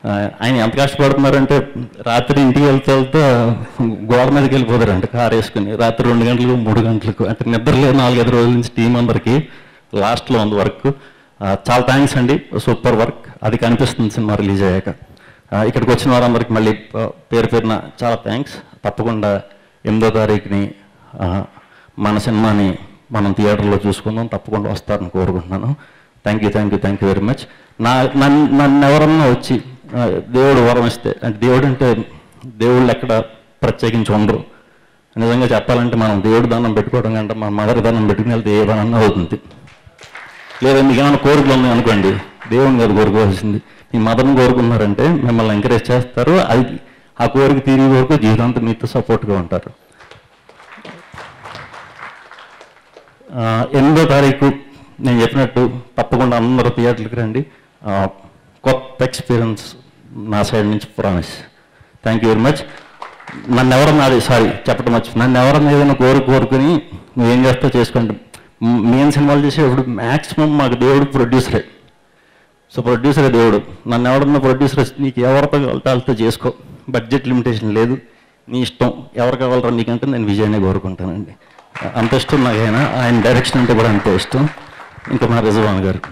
ఆ, ఆయన ఎంత కష్టపడుతున్నారంటే రాత్రి ఇంటికి వెళ్తే వెళ్తే గోడ మీదకి వెళ్ళిపోతారంట కారు వేసుకుని రాత్రి రెండు గంటలకు మూడు గంటలకు అంటే నిద్ర లేదు నాలుగైదు రోజుల నుంచి టీం అందరికీ లాస్ట్లో ఉంది వర్క్ చాలా థ్యాంక్స్ అండి సూపర్ వర్క్ అది కనిపిస్తుంది సినిమా రిలీజ్ అయ్యాక ఆ, ఇక్కడికి వచ్చిన వారందరికీ మళ్ళీ ఆ, పేరు పేరున చాలా థ్యాంక్స్ తప్పకుండా ఎనిమిదో తారీఖుని ఆ, మన సినిమాని మనం థియేటర్లో చూసుకుందాం తప్పకుండా వస్తారని కోరుకుంటున్నాను thank you thank you thank you very much నా నన్ను నన్ను ఎవరన్నా వచ్చి ఆ, దేవుడు వరం ఇస్తే అంటే దేవుడు అంటే దేవుళ్ళు ఎక్కడ ప్రత్యేకించి ఉండరు నిజంగా చెప్పాలంటే మనం దేవుడు దండం పెట్టుకోవడం కంటే మన మదర్ దండం పెట్టుకుని వెళ్తే ఏ పనన్నా అవుతుంది లేదా మీకు ఏమైనా కోరికలు ఉన్నాయి అనుకోండి దేవుని గారు కోరుకోవాల్సింది మీ మదర్ని కోరుకున్నారంటే మిమ్మల్ని ఎంకరేజ్ చేస్తారు అది ఆ కోరిక తీరి వరకు జీవితాంతం మీతో సపోర్ట్గా ఉంటారు ఆ, ఎనిమిదో తారీఖు నేను చెప్పినట్టు తప్పకుండా అందరూ థియేటర్కి రండి ఆ, కొత్త ఎక్స్పీరియన్స్ నా సైడ్ నుంచి promise thank you very much నన్ను ఎవరన్నా అది సారీ చెప్పడం మర్చి నన్ను ఎవరన్నా ఏదైనా కోరిక కోరుకుని నువ్వేం చేస్తావు చేసుకోండి మ్- మేము సినిమాలు చేసేటప్పుడు మ్యాక్సిమం మాకు దేవుడు ప్రొడ్యూసరే సో ప్రొడ్యూసరే దేవుడు నన్ను ఎవరన్నా ప్రొడ్యూసర్ వచ్చి నీకు ఎవరితో కావాలితే వాళ్ళతో చేసుకో బడ్జెట్ లిమిటేషన్ లేదు నీ ఇష్టం ఎవరు కావాలరా నీకంటే నేను విజయనే కోరుకుంటానండి అంత ఇష్టం నాకు ఆయన ఆయన డైరెక్షన్ అంటే కూడా అంతే ఇష్టం ఇంకా మా రిజవాన్ గారు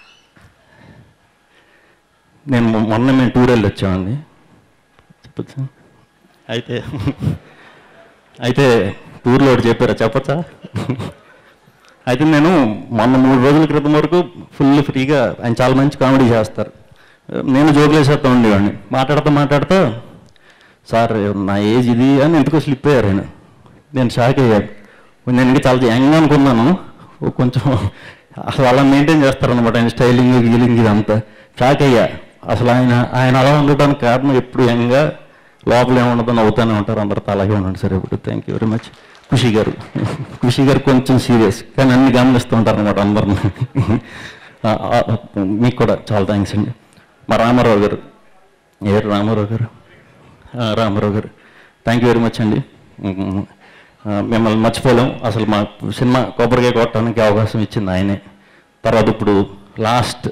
నేను మొ- మొన్న మేము టూర్ వెళ్ళి వచ్చామండి చెప్పచ్చా అయితే అయితే టూర్లో ఒకటి చెప్పారా చెప్పచ్చా అయితే నేను మొన్న మూడు రోజుల క్రితం వరకు ఫుల్ ఫ్రీగా ఆయన చాలా మంచి కామెడీ చేస్తారు నేను జోకులు వేసేస్తా ఉండేవాడిని మాట్లాడుతూ మాట్లాడుతూ సార్ నా ఏజ్ ఇది అని ఎందుకో స్లిప్ అయ్యారు ఆయన నేను షాక్ అయ్యాను నేను ఇంకా చాలా యంగ్ అనుకున్నాను ఓ కొంచెం అసలు అలా మెయింటైన్ చేస్తారనమాట ఆయన స్టైలింగ్ గీలింగ్ ఇదంతా షాక్ అయ్యా అసలు ఆయన ఆయన అలా ఉండడానికి కారణం ఎప్పుడు యంగ్గా లోపల ఏముండదో నవ్వుతూనే ఉంటారు అందరితో అలాగే ఉండండి సార్ ఇప్పుడు thank you very much Khushi garu Khushi గారు కొంచెం సీరియస్ కానీ అన్ని గమనిస్తూ ఉంటారు అనమాట అందరిని ఆ, ఆ, మీకు కూడా చాలా థ్యాంక్స్ అండి మా రామారావు గారు ఏ రామారావు గారు ఆ, రామారావు గారు థ్యాంక్ యూ వెరీ మచ్ అండి ఉమ్, ఆ, మిమ్మల్ని మర్చిపోలేం అసలు మా సినిమా కొబ్బరికాయ కొట్టడానికి అవకాశం ఇచ్చింది ఆయనే తర్వాత ఇప్పుడు లాస్ట్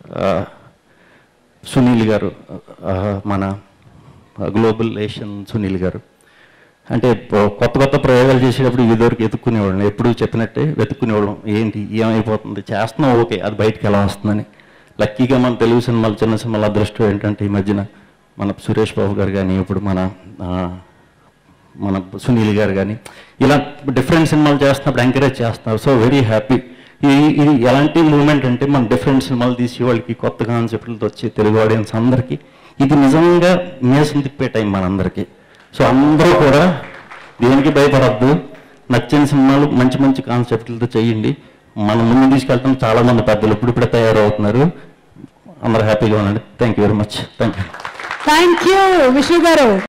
సునీల్ గారు ఆ, మన గ్లోబల్ ఏషియన్ సునీల్ గారు అంటే ప- కొత్త కొత్త ప్రయోగాలు చేసేటప్పుడు ఇదివరకు ఎత్తుక్కునేవాళ్ళం ఎప్పుడు చెప్పినట్టే వెతుక్కునేవాళ్ళం ఏంటి ఏమైపోతుంది చేస్తున్నాం ఓకే అది బయటికి ఎలా వస్తుందని లక్కీగా మన తెలుగు సినిమాలు చిన్న సినిమాల అదృష్టం ఏంటంటే ఈ మధ్యన మన సురేష్ బాబు గారు కానీ ఇప్పుడు మన ఆ, మన సునీల్ గారు కానీ ఇలా డిఫరెంట్ సినిమాలు చేస్తున్నప్పుడు ఎంకరేజ్ చేస్తున్నారు సో వెరీ హ్యాపీ ఇది ఇది ఎలాంటి మూమెంట్ అంటే మన డిఫరెంట్ సినిమాలు తీసి వాళ్ళకి కొత్త కాన్సెప్ట్లతో వచ్చి తెలుగు ఆడియన్స్ అందరికీ ఇది నిజంగా మీసం తిప్పే టైం మనందరికీ సో అందరూ కూడా దేనికి భయపడద్దు నచ్చిన సినిమాలు మంచి మంచి కాన్సెప్ట్లతో చేయండి మనం ముందు తీసుకెళ్తాం చాలా మంది పెద్దలు ఇప్పుడు ఇప్పుడే తయారవుతున్నారు అందరూ హ్యాపీగా ఉండండి thank you very much thank you thank you Vishnu గారు